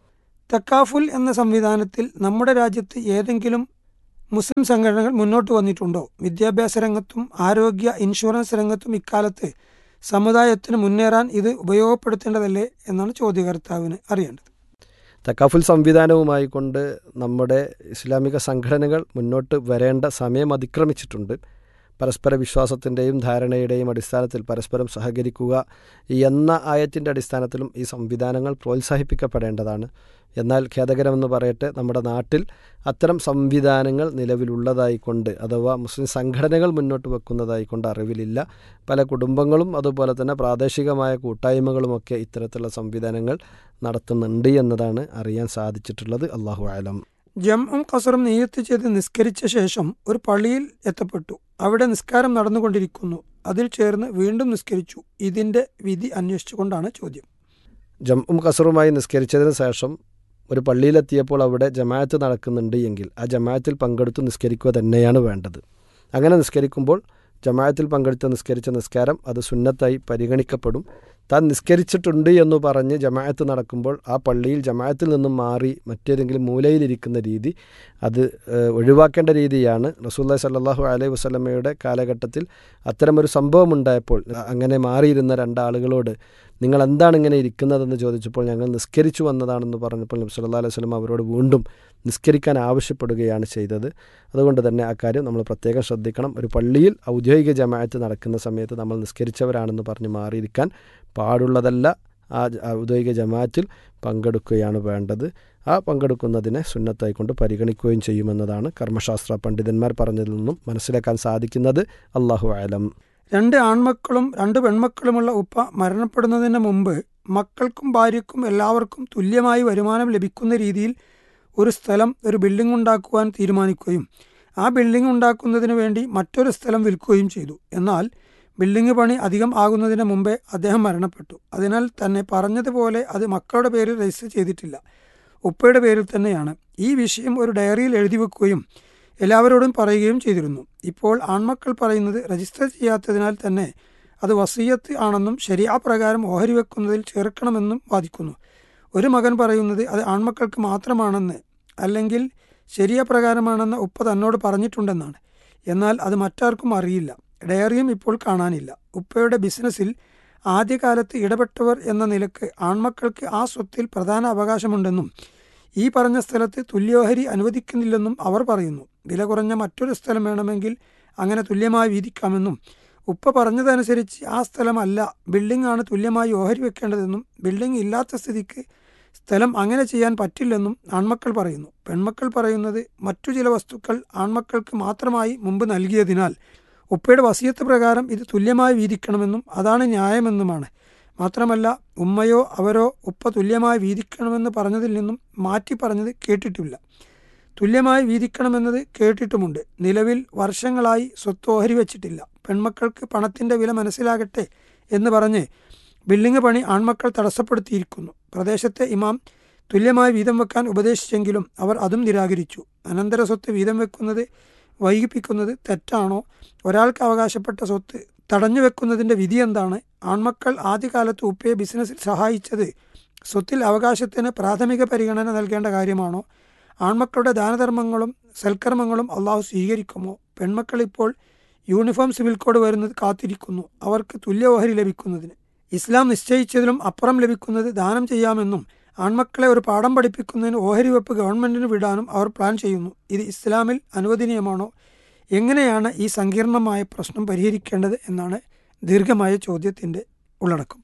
തക്കാഫുൽ എന്ന സംവിധാനത്തിൽ നമ്മുടെ രാജ്യത്ത് ഏതെങ്കിലും മുസ്ലിം സംഘടനകൾ മുന്നോട്ട് വന്നിട്ടുണ്ടോ വിദ്യാഭ്യാസ രംഗത്തും ആരോഗ്യ ഇൻഷുറൻസ് രംഗത്തും ഇക്കാലത്ത് സമുദായത്തിന് മുന്നേറാൻ ഇത് ഉപയോഗപ്പെടുത്തേണ്ടതല്ലേ എന്നാണ് ചോദ്യകർത്താവിന് അറിയേണ്ടത് തക്കാഫുൽ സംവിധാനവുമായി കൊണ്ട് നമ്മുടെ ഇസ്ലാമിക സംഘടനകൾ മുന്നോട്ട് വരേണ്ട സമയം അതിക്രമിച്ചിട്ടുണ്ട് പരസ്പര വിശ്വാസത്തിൻ്റെയും ധാരണയുടെയും അടിസ്ഥാനത്തിൽ പരസ്പരം സഹകരിക്കുക എന്ന ആയത്തിൻ്റെ അടിസ്ഥാനത്തിലും ഈ സംവിധാനങ്ങൾ പ്രോത്സാഹിപ്പിക്കപ്പെടേണ്ടതാണ് എന്നാൽ ഖേദകരമെന്ന് പറയട്ടെ നമ്മുടെ നാട്ടിൽ അത്തരം സംവിധാനങ്ങൾ നിലവിലുള്ളതായിക്കൊണ്ട് അഥവാ മുസ്ലിം സംഘടനകൾ മുന്നോട്ട് വെക്കുന്നതായിക്കൊണ്ട് അറിവിലില്ല പല കുടുംബങ്ങളും അതുപോലെ തന്നെ പ്രാദേശികമായ കൂട്ടായ്മകളുമൊക്കെ ഇത്തരത്തിലുള്ള സംവിധാനങ്ങൾ നടത്തുന്നുണ്ട് എന്നതാണ് അറിയാൻ സാധിച്ചിട്ടുള്ളത് അള്ളാഹു ആലം ജംഉം ഖസറും നിയത്ത് ചെയ്ത് നിസ്കരിച്ച ശേഷം ഒരു പള്ളിയിൽ എത്തപ്പെട്ടു അവിടെ നിസ്കാരം നടന്നുകൊണ്ടിരിക്കുന്നു അതിൽ ചേർന്ന് വീണ്ടും നിസ്കരിച്ചു ഇതിന്റെ വിധി അന്വേഷിച്ചുകൊണ്ടാണ് ചോദ്യം ജംഉം ഖസറുമായി നിസ്കരിച്ചതിന് ശേഷം ഒരു പള്ളിയിലെത്തിയപ്പോൾ അവിടെ ജമാഅത്ത് നടക്കുന്നുണ്ട് എങ്കിൽ ആ ജമാഅത്തിൽ പങ്കെടുത്ത് നിസ്കരിക്കുക തന്നെയാണ് വേണ്ടത് അങ്ങനെ നിസ്കരിക്കുമ്പോൾ ജമാഅത്തിൽ പങ്കെടുത്ത് നിസ്കരിച്ച നിസ്കാരം അത് സുന്നത്തായി പരിഗണിക്കപ്പെടും താൻ നിസ്കരിച്ചിട്ടുണ്ട് എന്ന് പറഞ്ഞ് ജമാഅത്ത് നടക്കുമ്പോൾ ആ പള്ളിയിൽ ജമാഅത്തിൽ നിന്നും മാറി മറ്റേതെങ്കിലും മൂലയിലിരിക്കുന്ന രീതി അത് ഏഹ്, ഒഴിവാക്കേണ്ട രീതിയാണ് റസൂല്ലാ സല്ലാഹു അലൈഹി വസ്ലമയുടെ കാലഘട്ടത്തിൽ അത്തരമൊരു സംഭവം ഉണ്ടായപ്പോൾ അങ്ങനെ മാറിയിരുന്ന രണ്ടാളുകളോട് നിങ്ങൾ എന്താണ് ഇങ്ങനെ ഇരിക്കുന്നതെന്ന് ചോദിച്ചപ്പോൾ ഞങ്ങൾ നിസ്കരിച്ചു വന്നതാണെന്ന് പറഞ്ഞപ്പോൾ നബി സല്ലല്ലാഹു അലൈഹി വസല്ലം അവരോട് വീണ്ടും നിസ്കരിക്കാൻ ആവശ്യപ്പെടുകയാണ് ചെയ്തത് അതുകൊണ്ട് തന്നെ ആ കാര്യം നമ്മൾ പ്രത്യേകം ശ്രദ്ധിക്കണം ഒരു പള്ളിയിൽ ഔദ്യോഗിക ജമാഅത്ത് നടക്കുന്ന സമയത്ത് നമ്മൾ നിസ്കരിച്ചവരാണെന്ന് പറഞ്ഞ് മാറിയിരിക്കാൻ പാടുള്ളതല്ല ആ ജ- ഔദ്യോഗിക ജമാഅത്തിൽ പങ്കെടുക്കുകയാണ് വേണ്ടത് ആ പങ്കെടുക്കുന്നതിനെ സുന്നത്തായി കൊണ്ട് പരിഗണിക്കുകയും ചെയ്യുമെന്നതാണ് കർമ്മശാസ്ത്ര പണ്ഡിതന്മാർ പറഞ്ഞതിൽ നിന്നും മനസ്സിലാക്കാൻ സാധിക്കുന്നത് അള്ളാഹു ആലം രണ്ട് ആൺമക്കളും രണ്ട് പെൺമക്കളുമുള്ള ഉപ്പ മരണപ്പെടുന്നതിന് മുമ്പ് മക്കൾക്കും ഭാര്യയ്ക്കും എല്ലാവർക്കും തുല്യമായി വരുമാനം ലഭിക്കുന്ന രീതിയിൽ ഒരു സ്ഥലം ഒരു ബിൽഡിംഗ് ഉണ്ടാക്കുവാൻ തീരുമാനിക്കുകയും ആ ബിൽഡിംഗ് ഉണ്ടാക്കുന്നതിന് വേണ്ടി മറ്റൊരു സ്ഥലം വിൽക്കുകയും ചെയ്തു എന്നാൽ ബിൽഡിംഗ് പണി അധികം ആകുന്നതിന് മുമ്പേ അദ്ദേഹം മരണപ്പെട്ടു അതിനാൽ തന്നെ പറഞ്ഞതുപോലെ അത് മക്കളുടെ പേരിൽ രജിസ്റ്റർ ചെയ്തിട്ടില്ല ഉപ്പയുടെ പേരിൽ തന്നെയാണ് ഈ വിഷയം ഒരു ഡയറിയിൽ എഴുതി വെക്കുകയും എല്ലാവരോടും പറയുകയും ചെയ്തിരുന്നു ഇപ്പോൾ ആൺമക്കൾ പറയുന്നത് രജിസ്റ്റർ ചെയ്യാത്തതിനാൽ തന്നെ അത് വസീയത്ത് ആണെന്നും ശരിയാ പ്രകാരം ഓഹരി വെക്കുന്നതിൽ ചേർക്കണമെന്നും വാദിക്കുന്നു ഒരു മകൻ പറയുന്നത് അത് ആൺമക്കൾക്ക് മാത്രമാണെന്ന് അല്ലെങ്കിൽ ശരിയ പ്രകാരമാണെന്ന് ഉപ്പ തന്നോട് പറഞ്ഞിട്ടുണ്ടെന്നാണ് എന്നാൽ അത് മറ്റാർക്കും അറിയില്ല ഡയറിയും ഇപ്പോൾ കാണാനില്ല ഉപ്പയുടെ ബിസിനസ്സിൽ ആദ്യകാലത്ത് ഇടപെട്ടവർ എന്ന നിലക്ക് ആൺമക്കൾക്ക് ആ സ്വത്തിൽ പ്രധാന അവകാശമുണ്ടെന്നും ഈ പറഞ്ഞ സ്ഥലത്ത് തുല്യോഹരി അനുവദിക്കുന്നില്ലെന്നും അവർ പറയുന്നു വില കുറഞ്ഞ മറ്റൊരു സ്ഥലം വേണമെങ്കിൽ അങ്ങനെ തുല്യമായി വീതിക്കാമെന്നും ഉപ്പ പറഞ്ഞതനുസരിച്ച് ആ സ്ഥലമല്ല ബിൽഡിംഗ് ആണ് തുല്യമായി ഓഹരി വെക്കേണ്ടതെന്നും ബിൽഡിംഗ് ഇല്ലാത്ത സ്ഥിതിക്ക് സ്ഥലം അങ്ങനെ ചെയ്യാൻ പറ്റില്ലെന്നും ആൺമക്കൾ പറയുന്നു പെൺമക്കൾ പറയുന്നത് മറ്റു ചില വസ്തുക്കൾ ആൺമക്കൾക്ക് മാത്രമായി മുമ്പ് നൽകിയതിനാൽ ഉപ്പയുടെ വസിയത്ത് പ്രകാരം ഇത് തുല്യമായി വീതിക്കണമെന്നും അതാണ് ന്യായമെന്നുമാണ് മാത്രമല്ല ഉമ്മയോ അവരോ ഉപ്പ തുല്യമായി വീതിക്കണമെന്ന് പറഞ്ഞതിൽ നിന്നും മാറ്റി പറഞ്ഞത് കേട്ടിട്ടില്ല തുല്യമായി വീതിക്കണമെന്നത് കേട്ടിട്ടുമുണ്ട് നിലവിൽ വർഷങ്ങളായി സ്വത്ത് ഓഹരി വെച്ചിട്ടില്ല പെൺമക്കൾക്ക് പണത്തിന്റെ വില മനസ്സിലാകട്ടെ എന്ന് പറഞ്ഞ് ബിൽഡിംഗ് പണി ആൺമക്കൾ തടസ്സപ്പെടുത്തിയിരിക്കുന്നു പ്രദേശത്തെ ഇമാം തുല്യമായി വീതം വെക്കാൻ ഉപദേശിച്ചെങ്കിലും അവർ അതും നിരാകരിച്ചു അനന്തര സ്വത്ത് വീതം വെക്കുന്നത് വൈകിപ്പിക്കുന്നത് തെറ്റാണോ ഒരാൾക്ക് അവകാശപ്പെട്ട സ്വത്ത് തടഞ്ഞു വെക്കുന്നതിന്റെ വിധി എന്താണ് ആൺമക്കൾ ആദ്യകാലത്ത് ഉപ്പയെ ബിസിനസ്സിൽ സഹായിച്ചത് സ്വത്തിൽ അവകാശത്തിന് പ്രാഥമിക പരിഗണന നൽകേണ്ട കാര്യമാണോ ആൺമക്കളുടെ ദാനധർമ്മങ്ങളും സൽക്കർമ്മങ്ങളും അള്ളാഹു സ്വീകരിക്കുമോ പെൺമക്കൾ ഇപ്പോൾ യൂണിഫോം സിവിൽ കോഡ് വരുന്നത് കാത്തിരിക്കുന്നു അവർക്ക് തുല്യ ഓഹരി ലഭിക്കുന്നതിന് ഇസ്ലാം നിശ്ചയിച്ചതിലും അപ്പുറം ലഭിക്കുന്നത് ദാനം ചെയ്യാമെന്നും ആൺമക്കളെ ഒരു പാഠം പഠിപ്പിക്കുന്നതിന് ഓഹരി വെപ്പ് ഗവൺമെന്റിന് വിടാനും അവർ പ്ലാൻ ചെയ്യുന്നു ഇത് ഇസ്ലാമിൽ അനുവദനീയമാണോ എങ്ങനെയാണ് ഈ സങ്കീർണമായ പ്രശ്നം പരിഹരിക്കേണ്ടത് എന്നാണ് ദീർഘമായ ചോദ്യത്തിന്റെ ഉള്ളടക്കം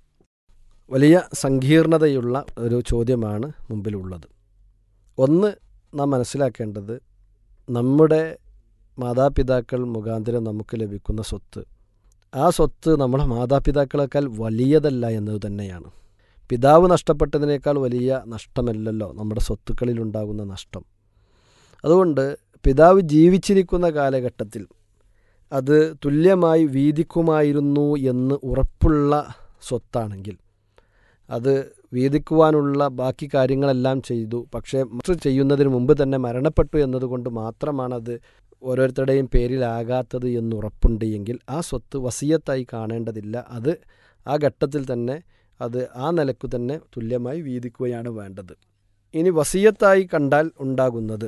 വലിയ സങ്കീർണതയുള്ള ഒരു ചോദ്യമാണ് മുമ്പിലുള്ളത് ഒന്ന് നാം മനസ്സിലാക്കേണ്ടത് നമ്മുടെ മാതാപിതാക്കൾ മുഖാന്തരം നമുക്ക് ലഭിക്കുന്ന സ്വത്ത് ആ സ്വത്ത് നമ്മുടെ മാതാപിതാക്കളെക്കാൾ വലിയതല്ല എന്നത് തന്നെയാണ് പിതാവ് നഷ്ടപ്പെട്ടതിനേക്കാൾ വലിയ നഷ്ടമല്ലല്ലോ നമ്മുടെ സ്വത്തുക്കളിലുണ്ടാകുന്ന നഷ്ടം അതുകൊണ്ട് പിതാവ് ജീവിച്ചിരിക്കുന്ന കാലഘട്ടത്തിൽ അത് തുല്യമായി വീതിക്കുമായിരുന്നു എന്ന് ഉറപ്പുള്ള സ്വത്താണെങ്കിൽ അത് വീതിക്കുവാനുള്ള ബാക്കി കാര്യങ്ങളെല്ലാം ചെയ്തു പക്ഷേ മറ്റു ചെയ്യുന്നതിന് മുമ്പ് തന്നെ മരണപ്പെട്ടു എന്നതുകൊണ്ട് മാത്രമാണത് ഓരോരുത്തരുടെയും പേരിലാകാത്തത് എന്ന് ഉറപ്പുണ്ട് എങ്കിൽ ആ സ്വത്ത് വസീയത്തായി കാണേണ്ടതില്ല അത് ആ ഘട്ടത്തിൽ തന്നെ അത് ആ നിലക്കു തന്നെ തുല്യമായി വീതിക്കുകയാണ് വേണ്ടത് ഇനി വസീയത്തായി കണ്ടാൽ ഉണ്ടാകുന്നത്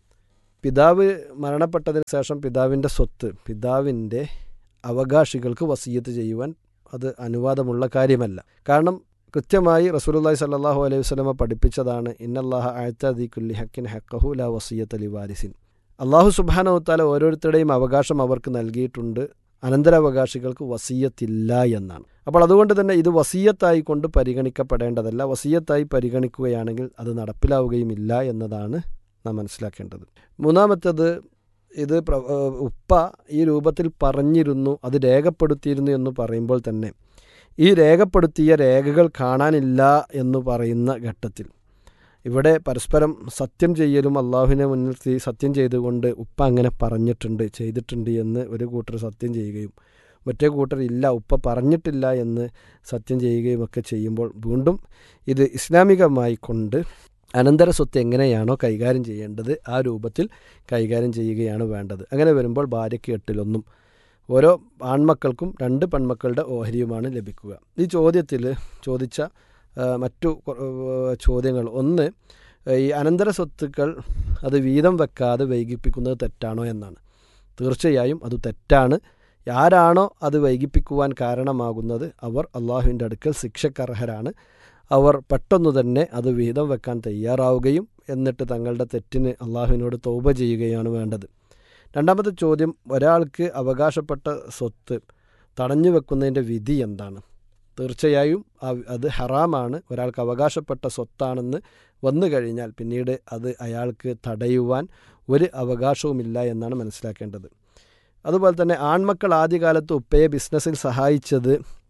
പിതാവ് മരണപ്പെട്ടതിന് ശേഷം പിതാവിൻ്റെ സ്വത്ത് പിതാവിൻ്റെ അവകാശികൾക്ക് വസീയത്ത് ചെയ്യുവാൻ അത് അനുവാദമുള്ള കാര്യമല്ല കാരണം കൃത്യമായി റസൂലുള്ളാഹി സല്ലല്ലാഹു അലൈഹി വസല്ലമ പഠിപ്പിച്ചതാണ് ഇന്നല്ലാഹ ആയത്തദി കുല്ലി ഹക്കിൻ ഹക്കഹു ലാ വസീയത്ത് അലി വാരിസിൻ അള്ളാഹു സുബാനവത്താല ഓരോരുത്തരുടെയും അവകാശം അവർക്ക് നൽകിയിട്ടുണ്ട് അനന്തരാവകാശികൾക്ക് വസീയത്തില്ല എന്നാണ് അപ്പോൾ അതുകൊണ്ട് തന്നെ ഇത് വസീയത്തായി കൊണ്ട് പരിഗണിക്കപ്പെടേണ്ടതല്ല വസീയത്തായി പരിഗണിക്കുകയാണെങ്കിൽ അത് നടപ്പിലാവുകയുമില്ല എന്നതാണ് നാം മനസ്സിലാക്കേണ്ടത് മൂന്നാമത്തേത് ഇത് പ്ര ഉപ്പ ഈ രൂപത്തിൽ പറഞ്ഞിരുന്നു അത് രേഖപ്പെടുത്തിയിരുന്നു എന്ന് പറയുമ്പോൾ തന്നെ ഈ രേഖപ്പെടുത്തിയ രേഖകൾ കാണാനില്ല എന്ന് പറയുന്ന ഘട്ടത്തിൽ ഇവിടെ പരസ്പരം സത്യം ചെയ്യലും അള്ളാഹുവിനെ മുൻനിർത്തി സത്യം ചെയ്തുകൊണ്ട് ഉപ്പ അങ്ങനെ പറഞ്ഞിട്ടുണ്ട് ചെയ്തിട്ടുണ്ട് എന്ന് ഒരു കൂട്ടർ സത്യം ചെയ്യുകയും മറ്റേ കൂട്ടർ ഇല്ല ഉപ്പ പറഞ്ഞിട്ടില്ല എന്ന് സത്യം ചെയ്യുകയും ഒക്കെ ചെയ്യുമ്പോൾ വീണ്ടും ഇത് ഇസ്ലാമികമായി കൊണ്ട് അനന്തര സ്വത്ത് എങ്ങനെയാണോ കൈകാര്യം ചെയ്യേണ്ടത് ആ രൂപത്തിൽ കൈകാര്യം ചെയ്യുകയാണ് വേണ്ടത് അങ്ങനെ വരുമ്പോൾ ഭാര്യയ്ക്ക് എട്ടിലൊന്നും ഓരോ ആൺമക്കൾക്കും രണ്ട് പെൺമക്കളുടെ ഓഹരിയുമാണ് ലഭിക്കുക ഈ ചോദ്യത്തിൽ ചോദിച്ച മറ്റു ചോദ്യങ്ങൾ ഒന്ന് ഈ അനന്തര സ്വത്തുക്കൾ അത് വീതം വെക്കാതെ വൈകിപ്പിക്കുന്നത് തെറ്റാണോ എന്നാണ് തീർച്ചയായും അത് തെറ്റാണ് ആരാണോ അത് വൈകിപ്പിക്കുവാൻ കാരണമാകുന്നത് അവർ അള്ളാഹുവിൻ്റെ അടുക്കൽ ശിക്ഷക്കർഹരാണ് അവർ പെട്ടെന്ന് തന്നെ അത് വീതം വെക്കാൻ തയ്യാറാവുകയും എന്നിട്ട് തങ്ങളുടെ തെറ്റിന് അള്ളാഹുവിനോട് തോപ ചെയ്യുകയാണ് വേണ്ടത് രണ്ടാമത്തെ ചോദ്യം ഒരാൾക്ക് അവകാശപ്പെട്ട സ്വത്ത് തടഞ്ഞു വെക്കുന്നതിൻ്റെ വിധി എന്താണ് തീർച്ചയായും അത് ഹറാമാണ് ഒരാൾക്ക് അവകാശപ്പെട്ട സ്വത്താണെന്ന് വന്നു കഴിഞ്ഞാൽ പിന്നീട് അത് അയാൾക്ക് തടയുവാൻ ഒരു അവകാശവുമില്ല എന്നാണ് മനസ്സിലാക്കേണ്ടത് അതുപോലെ തന്നെ ആൺമക്കൾ ആദ്യകാലത്ത് ഉപ്പയെ ബിസിനസ്സിൽ സഹായിച്ചത്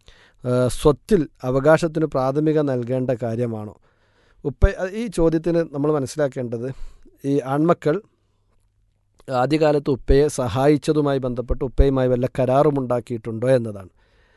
സ്വത്തിൽ അവകാശത്തിന് പ്രാഥമിക നൽകേണ്ട കാര്യമാണോ ഉപ്പ ഈ ചോദ്യത്തിന് നമ്മൾ മനസ്സിലാക്കേണ്ടത് ഈ ആൺമക്കൾ ആദ്യകാലത്ത് ഉപ്പയെ സഹായിച്ചതുമായി ബന്ധപ്പെട്ട് ഉപ്പയുമായി വല്ല കരാറുമുണ്ടാക്കിയിട്ടുണ്ടോ എന്നതാണ്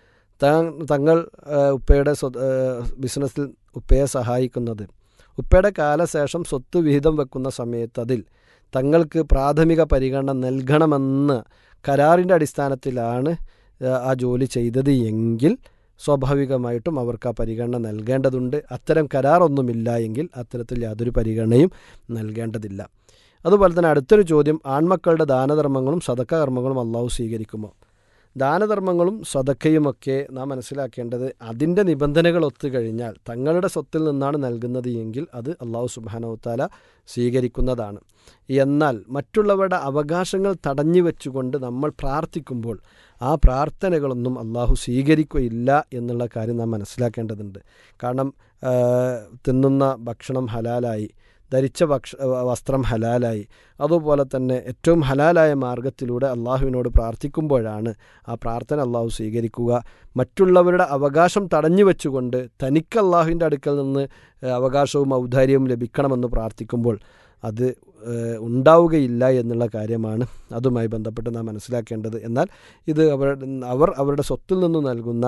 തങ്ങൾ ഉപ്പയുടെ ബിസിനസ്സിൽ ഉപ്പയെ സഹായിക്കുന്നത് ഉപ്പയുടെ കാലശേഷം സ്വത്ത് വിഹിതം വെക്കുന്ന സമയത്ത് അതിൽ തങ്ങൾക്ക് പ്രാഥമിക പരിഗണന നൽകണമെന്ന് കരാറിൻ്റെ അടിസ്ഥാനത്തിലാണ് ആ ജോലി ചെയ്തത് എങ്കിൽ സ്വാഭാവികമായിട്ടും അവർക്ക് ആ പരിഗണന നൽകേണ്ടതുണ്ട് അത്തരം കരാറൊന്നുമില്ല എങ്കിൽ അത്തരത്തിൽ യാതൊരു പരിഗണനയും നൽകേണ്ടതില്ല അതുപോലെ തന്നെ അടുത്തൊരു ചോദ്യം ആൺമക്കളുടെ ദാനധർമ്മങ്ങളും സദക്ക കർമ്മങ്ങളും അള്ളാഹു സ്വീകരിക്കുമോ ദാനധർമ്മങ്ങളും സദക്കയുമൊക്കെ നാം മനസ്സിലാക്കേണ്ടത് അതിൻ്റെ നിബന്ധനകൾ ഒത്തുകഴിഞ്ഞാൽ തങ്ങളുടെ സ്വത്തിൽ നിന്നാണ് നൽകുന്നത് എങ്കിൽ അത് അള്ളാഹു സുബാനവത്താല സ്വീകരിക്കുന്നതാണ് എന്നാൽ മറ്റുള്ളവരുടെ അവകാശങ്ങൾ തടഞ്ഞു വെച്ചുകൊണ്ട് നമ്മൾ പ്രാർത്ഥിക്കുമ്പോൾ ആ പ്രാർത്ഥനകളൊന്നും അള്ളാഹു സ്വീകരിക്കുകയില്ല എന്നുള്ള കാര്യം നാം മനസ്സിലാക്കേണ്ടതുണ്ട് കാരണം തിന്നുന്ന ഭക്ഷണം ഹലാലായി ധരിച്ച ഭക്ഷ വസ്ത്രം ഹലാലായി അതുപോലെ തന്നെ ഏറ്റവും ഹലാലായ മാർഗത്തിലൂടെ അള്ളാഹുവിനോട് പ്രാർത്ഥിക്കുമ്പോഴാണ് ആ പ്രാർത്ഥന അള്ളാഹു സ്വീകരിക്കുക മറ്റുള്ളവരുടെ അവകാശം തടഞ്ഞു വെച്ചുകൊണ്ട് തനിക്ക് അള്ളാഹുവിൻ്റെ അടുക്കൽ നിന്ന് അവകാശവും ഔദാര്യവും ലഭിക്കണമെന്ന് പ്രാർത്ഥിക്കുമ്പോൾ അത് ഉണ്ടാവുകയില്ല എന്നുള്ള കാര്യമാണ് അതുമായി ബന്ധപ്പെട്ട് നാം മനസ്സിലാക്കേണ്ടത് എന്നാൽ ഇത് അവർ അവർ അവരുടെ സ്വത്തിൽ നിന്ന് നൽകുന്ന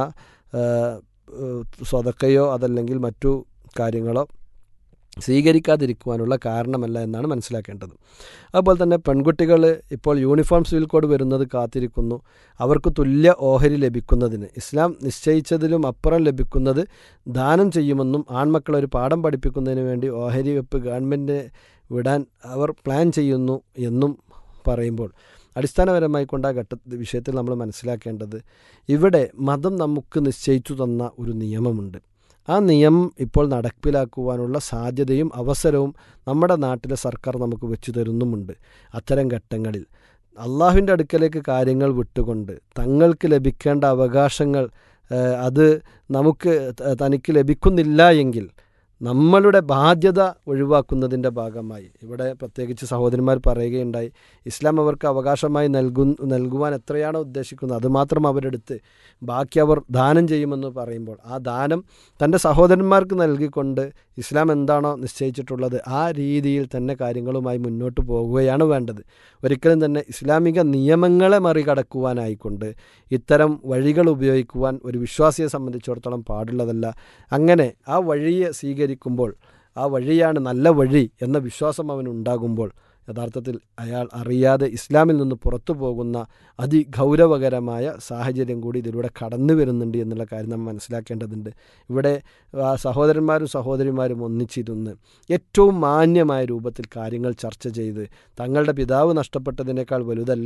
സ്വതക്കയോ അതല്ലെങ്കിൽ മറ്റു കാര്യങ്ങളോ സ്വീകരിക്കാതിരിക്കുവാനുള്ള കാരണമല്ല എന്നാണ് മനസ്സിലാക്കേണ്ടത് അതുപോലെ തന്നെ പെൺകുട്ടികൾ ഇപ്പോൾ യൂണിഫോം സിവിൽ കോഡ് വരുന്നത് കാത്തിരിക്കുന്നു അവർക്ക് തുല്യ ഓഹരി ലഭിക്കുന്നതിന് ഇസ്ലാം നിശ്ചയിച്ചതിലും അപ്പുറം ലഭിക്കുന്നത് ദാനം ചെയ്യുമെന്നും ആൺമക്കളെ ഒരു പാഠം പഠിപ്പിക്കുന്നതിന് വേണ്ടി ഓഹരി വെപ്പ് ഗവൺമെൻറ് വിടാൻ അവർ പ്ലാൻ ചെയ്യുന്നു എന്നും പറയുമ്പോൾ അടിസ്ഥാനപരമായി കൊണ്ട് ആ ഘട്ട വിഷയത്തിൽ നമ്മൾ മനസ്സിലാക്കേണ്ടത് ഇവിടെ മതം നമുക്ക് നിശ്ചയിച്ചു തന്ന ഒരു നിയമമുണ്ട് ആ നിയമം ഇപ്പോൾ നടപ്പിലാക്കുവാനുള്ള സാധ്യതയും അവസരവും നമ്മുടെ നാട്ടിലെ സർക്കാർ നമുക്ക് വെച്ചു തരുന്നുമുണ്ട് അത്തരം ഘട്ടങ്ങളിൽ അള്ളാഹുവിൻ്റെ അടുക്കലേക്ക് കാര്യങ്ങൾ വിട്ടുകൊണ്ട് തങ്ങൾക്ക് ലഭിക്കേണ്ട അവകാശങ്ങൾ അത് നമുക്ക് തനിക്ക് ലഭിക്കുന്നില്ല എങ്കിൽ നമ്മളുടെ ബാധ്യത ഒഴിവാക്കുന്നതിൻ്റെ ഭാഗമായി ഇവിടെ പ്രത്യേകിച്ച് സഹോദരന്മാർ പറയുകയുണ്ടായി ഇസ്ലാം അവർക്ക് അവകാശമായി നൽകു നൽകുവാൻ എത്രയാണോ ഉദ്ദേശിക്കുന്നത് അതുമാത്രം അവരെടുത്ത് ബാക്കി അവർ ദാനം ചെയ്യുമെന്ന് പറയുമ്പോൾ ആ ദാനം തൻ്റെ സഹോദരന്മാർക്ക് നൽകിക്കൊണ്ട് ഇസ്ലാം എന്താണോ നിശ്ചയിച്ചിട്ടുള്ളത് ആ രീതിയിൽ തന്നെ കാര്യങ്ങളുമായി മുന്നോട്ട് പോകുകയാണ് വേണ്ടത് ഒരിക്കലും തന്നെ ഇസ്ലാമിക നിയമങ്ങളെ മറികടക്കുവാനായിക്കൊണ്ട് ഇത്തരം വഴികൾ ഉപയോഗിക്കുവാൻ ഒരു വിശ്വാസിയെ സംബന്ധിച്ചിടത്തോളം പാടുള്ളതല്ല അങ്ങനെ ആ വഴിയെ സ്വീകരിക്കുമ്പോൾ ആ വഴിയാണ് നല്ല വഴി എന്ന വിശ്വാസം അവനുണ്ടാകുമ്പോൾ യഥാർത്ഥത്തിൽ അയാൾ അറിയാതെ ഇസ്ലാമിൽ നിന്ന് പുറത്തു പോകുന്ന അതിഗൗരവകരമായ സാഹചര്യം കൂടി ഇതിലൂടെ കടന്നു വരുന്നുണ്ട് എന്നുള്ള കാര്യം നാം മനസ്സിലാക്കേണ്ടതുണ്ട് ഇവിടെ ആ, സഹോദരന്മാരും സഹോദരിമാരും ഒന്നിച്ചിരുന്ന് ഏറ്റവും മാന്യമായ രൂപത്തിൽ കാര്യങ്ങൾ ചർച്ച ചെയ്ത് തങ്ങളുടെ പിതാവ് നഷ്ടപ്പെട്ടതിനേക്കാൾ വലുതല്ല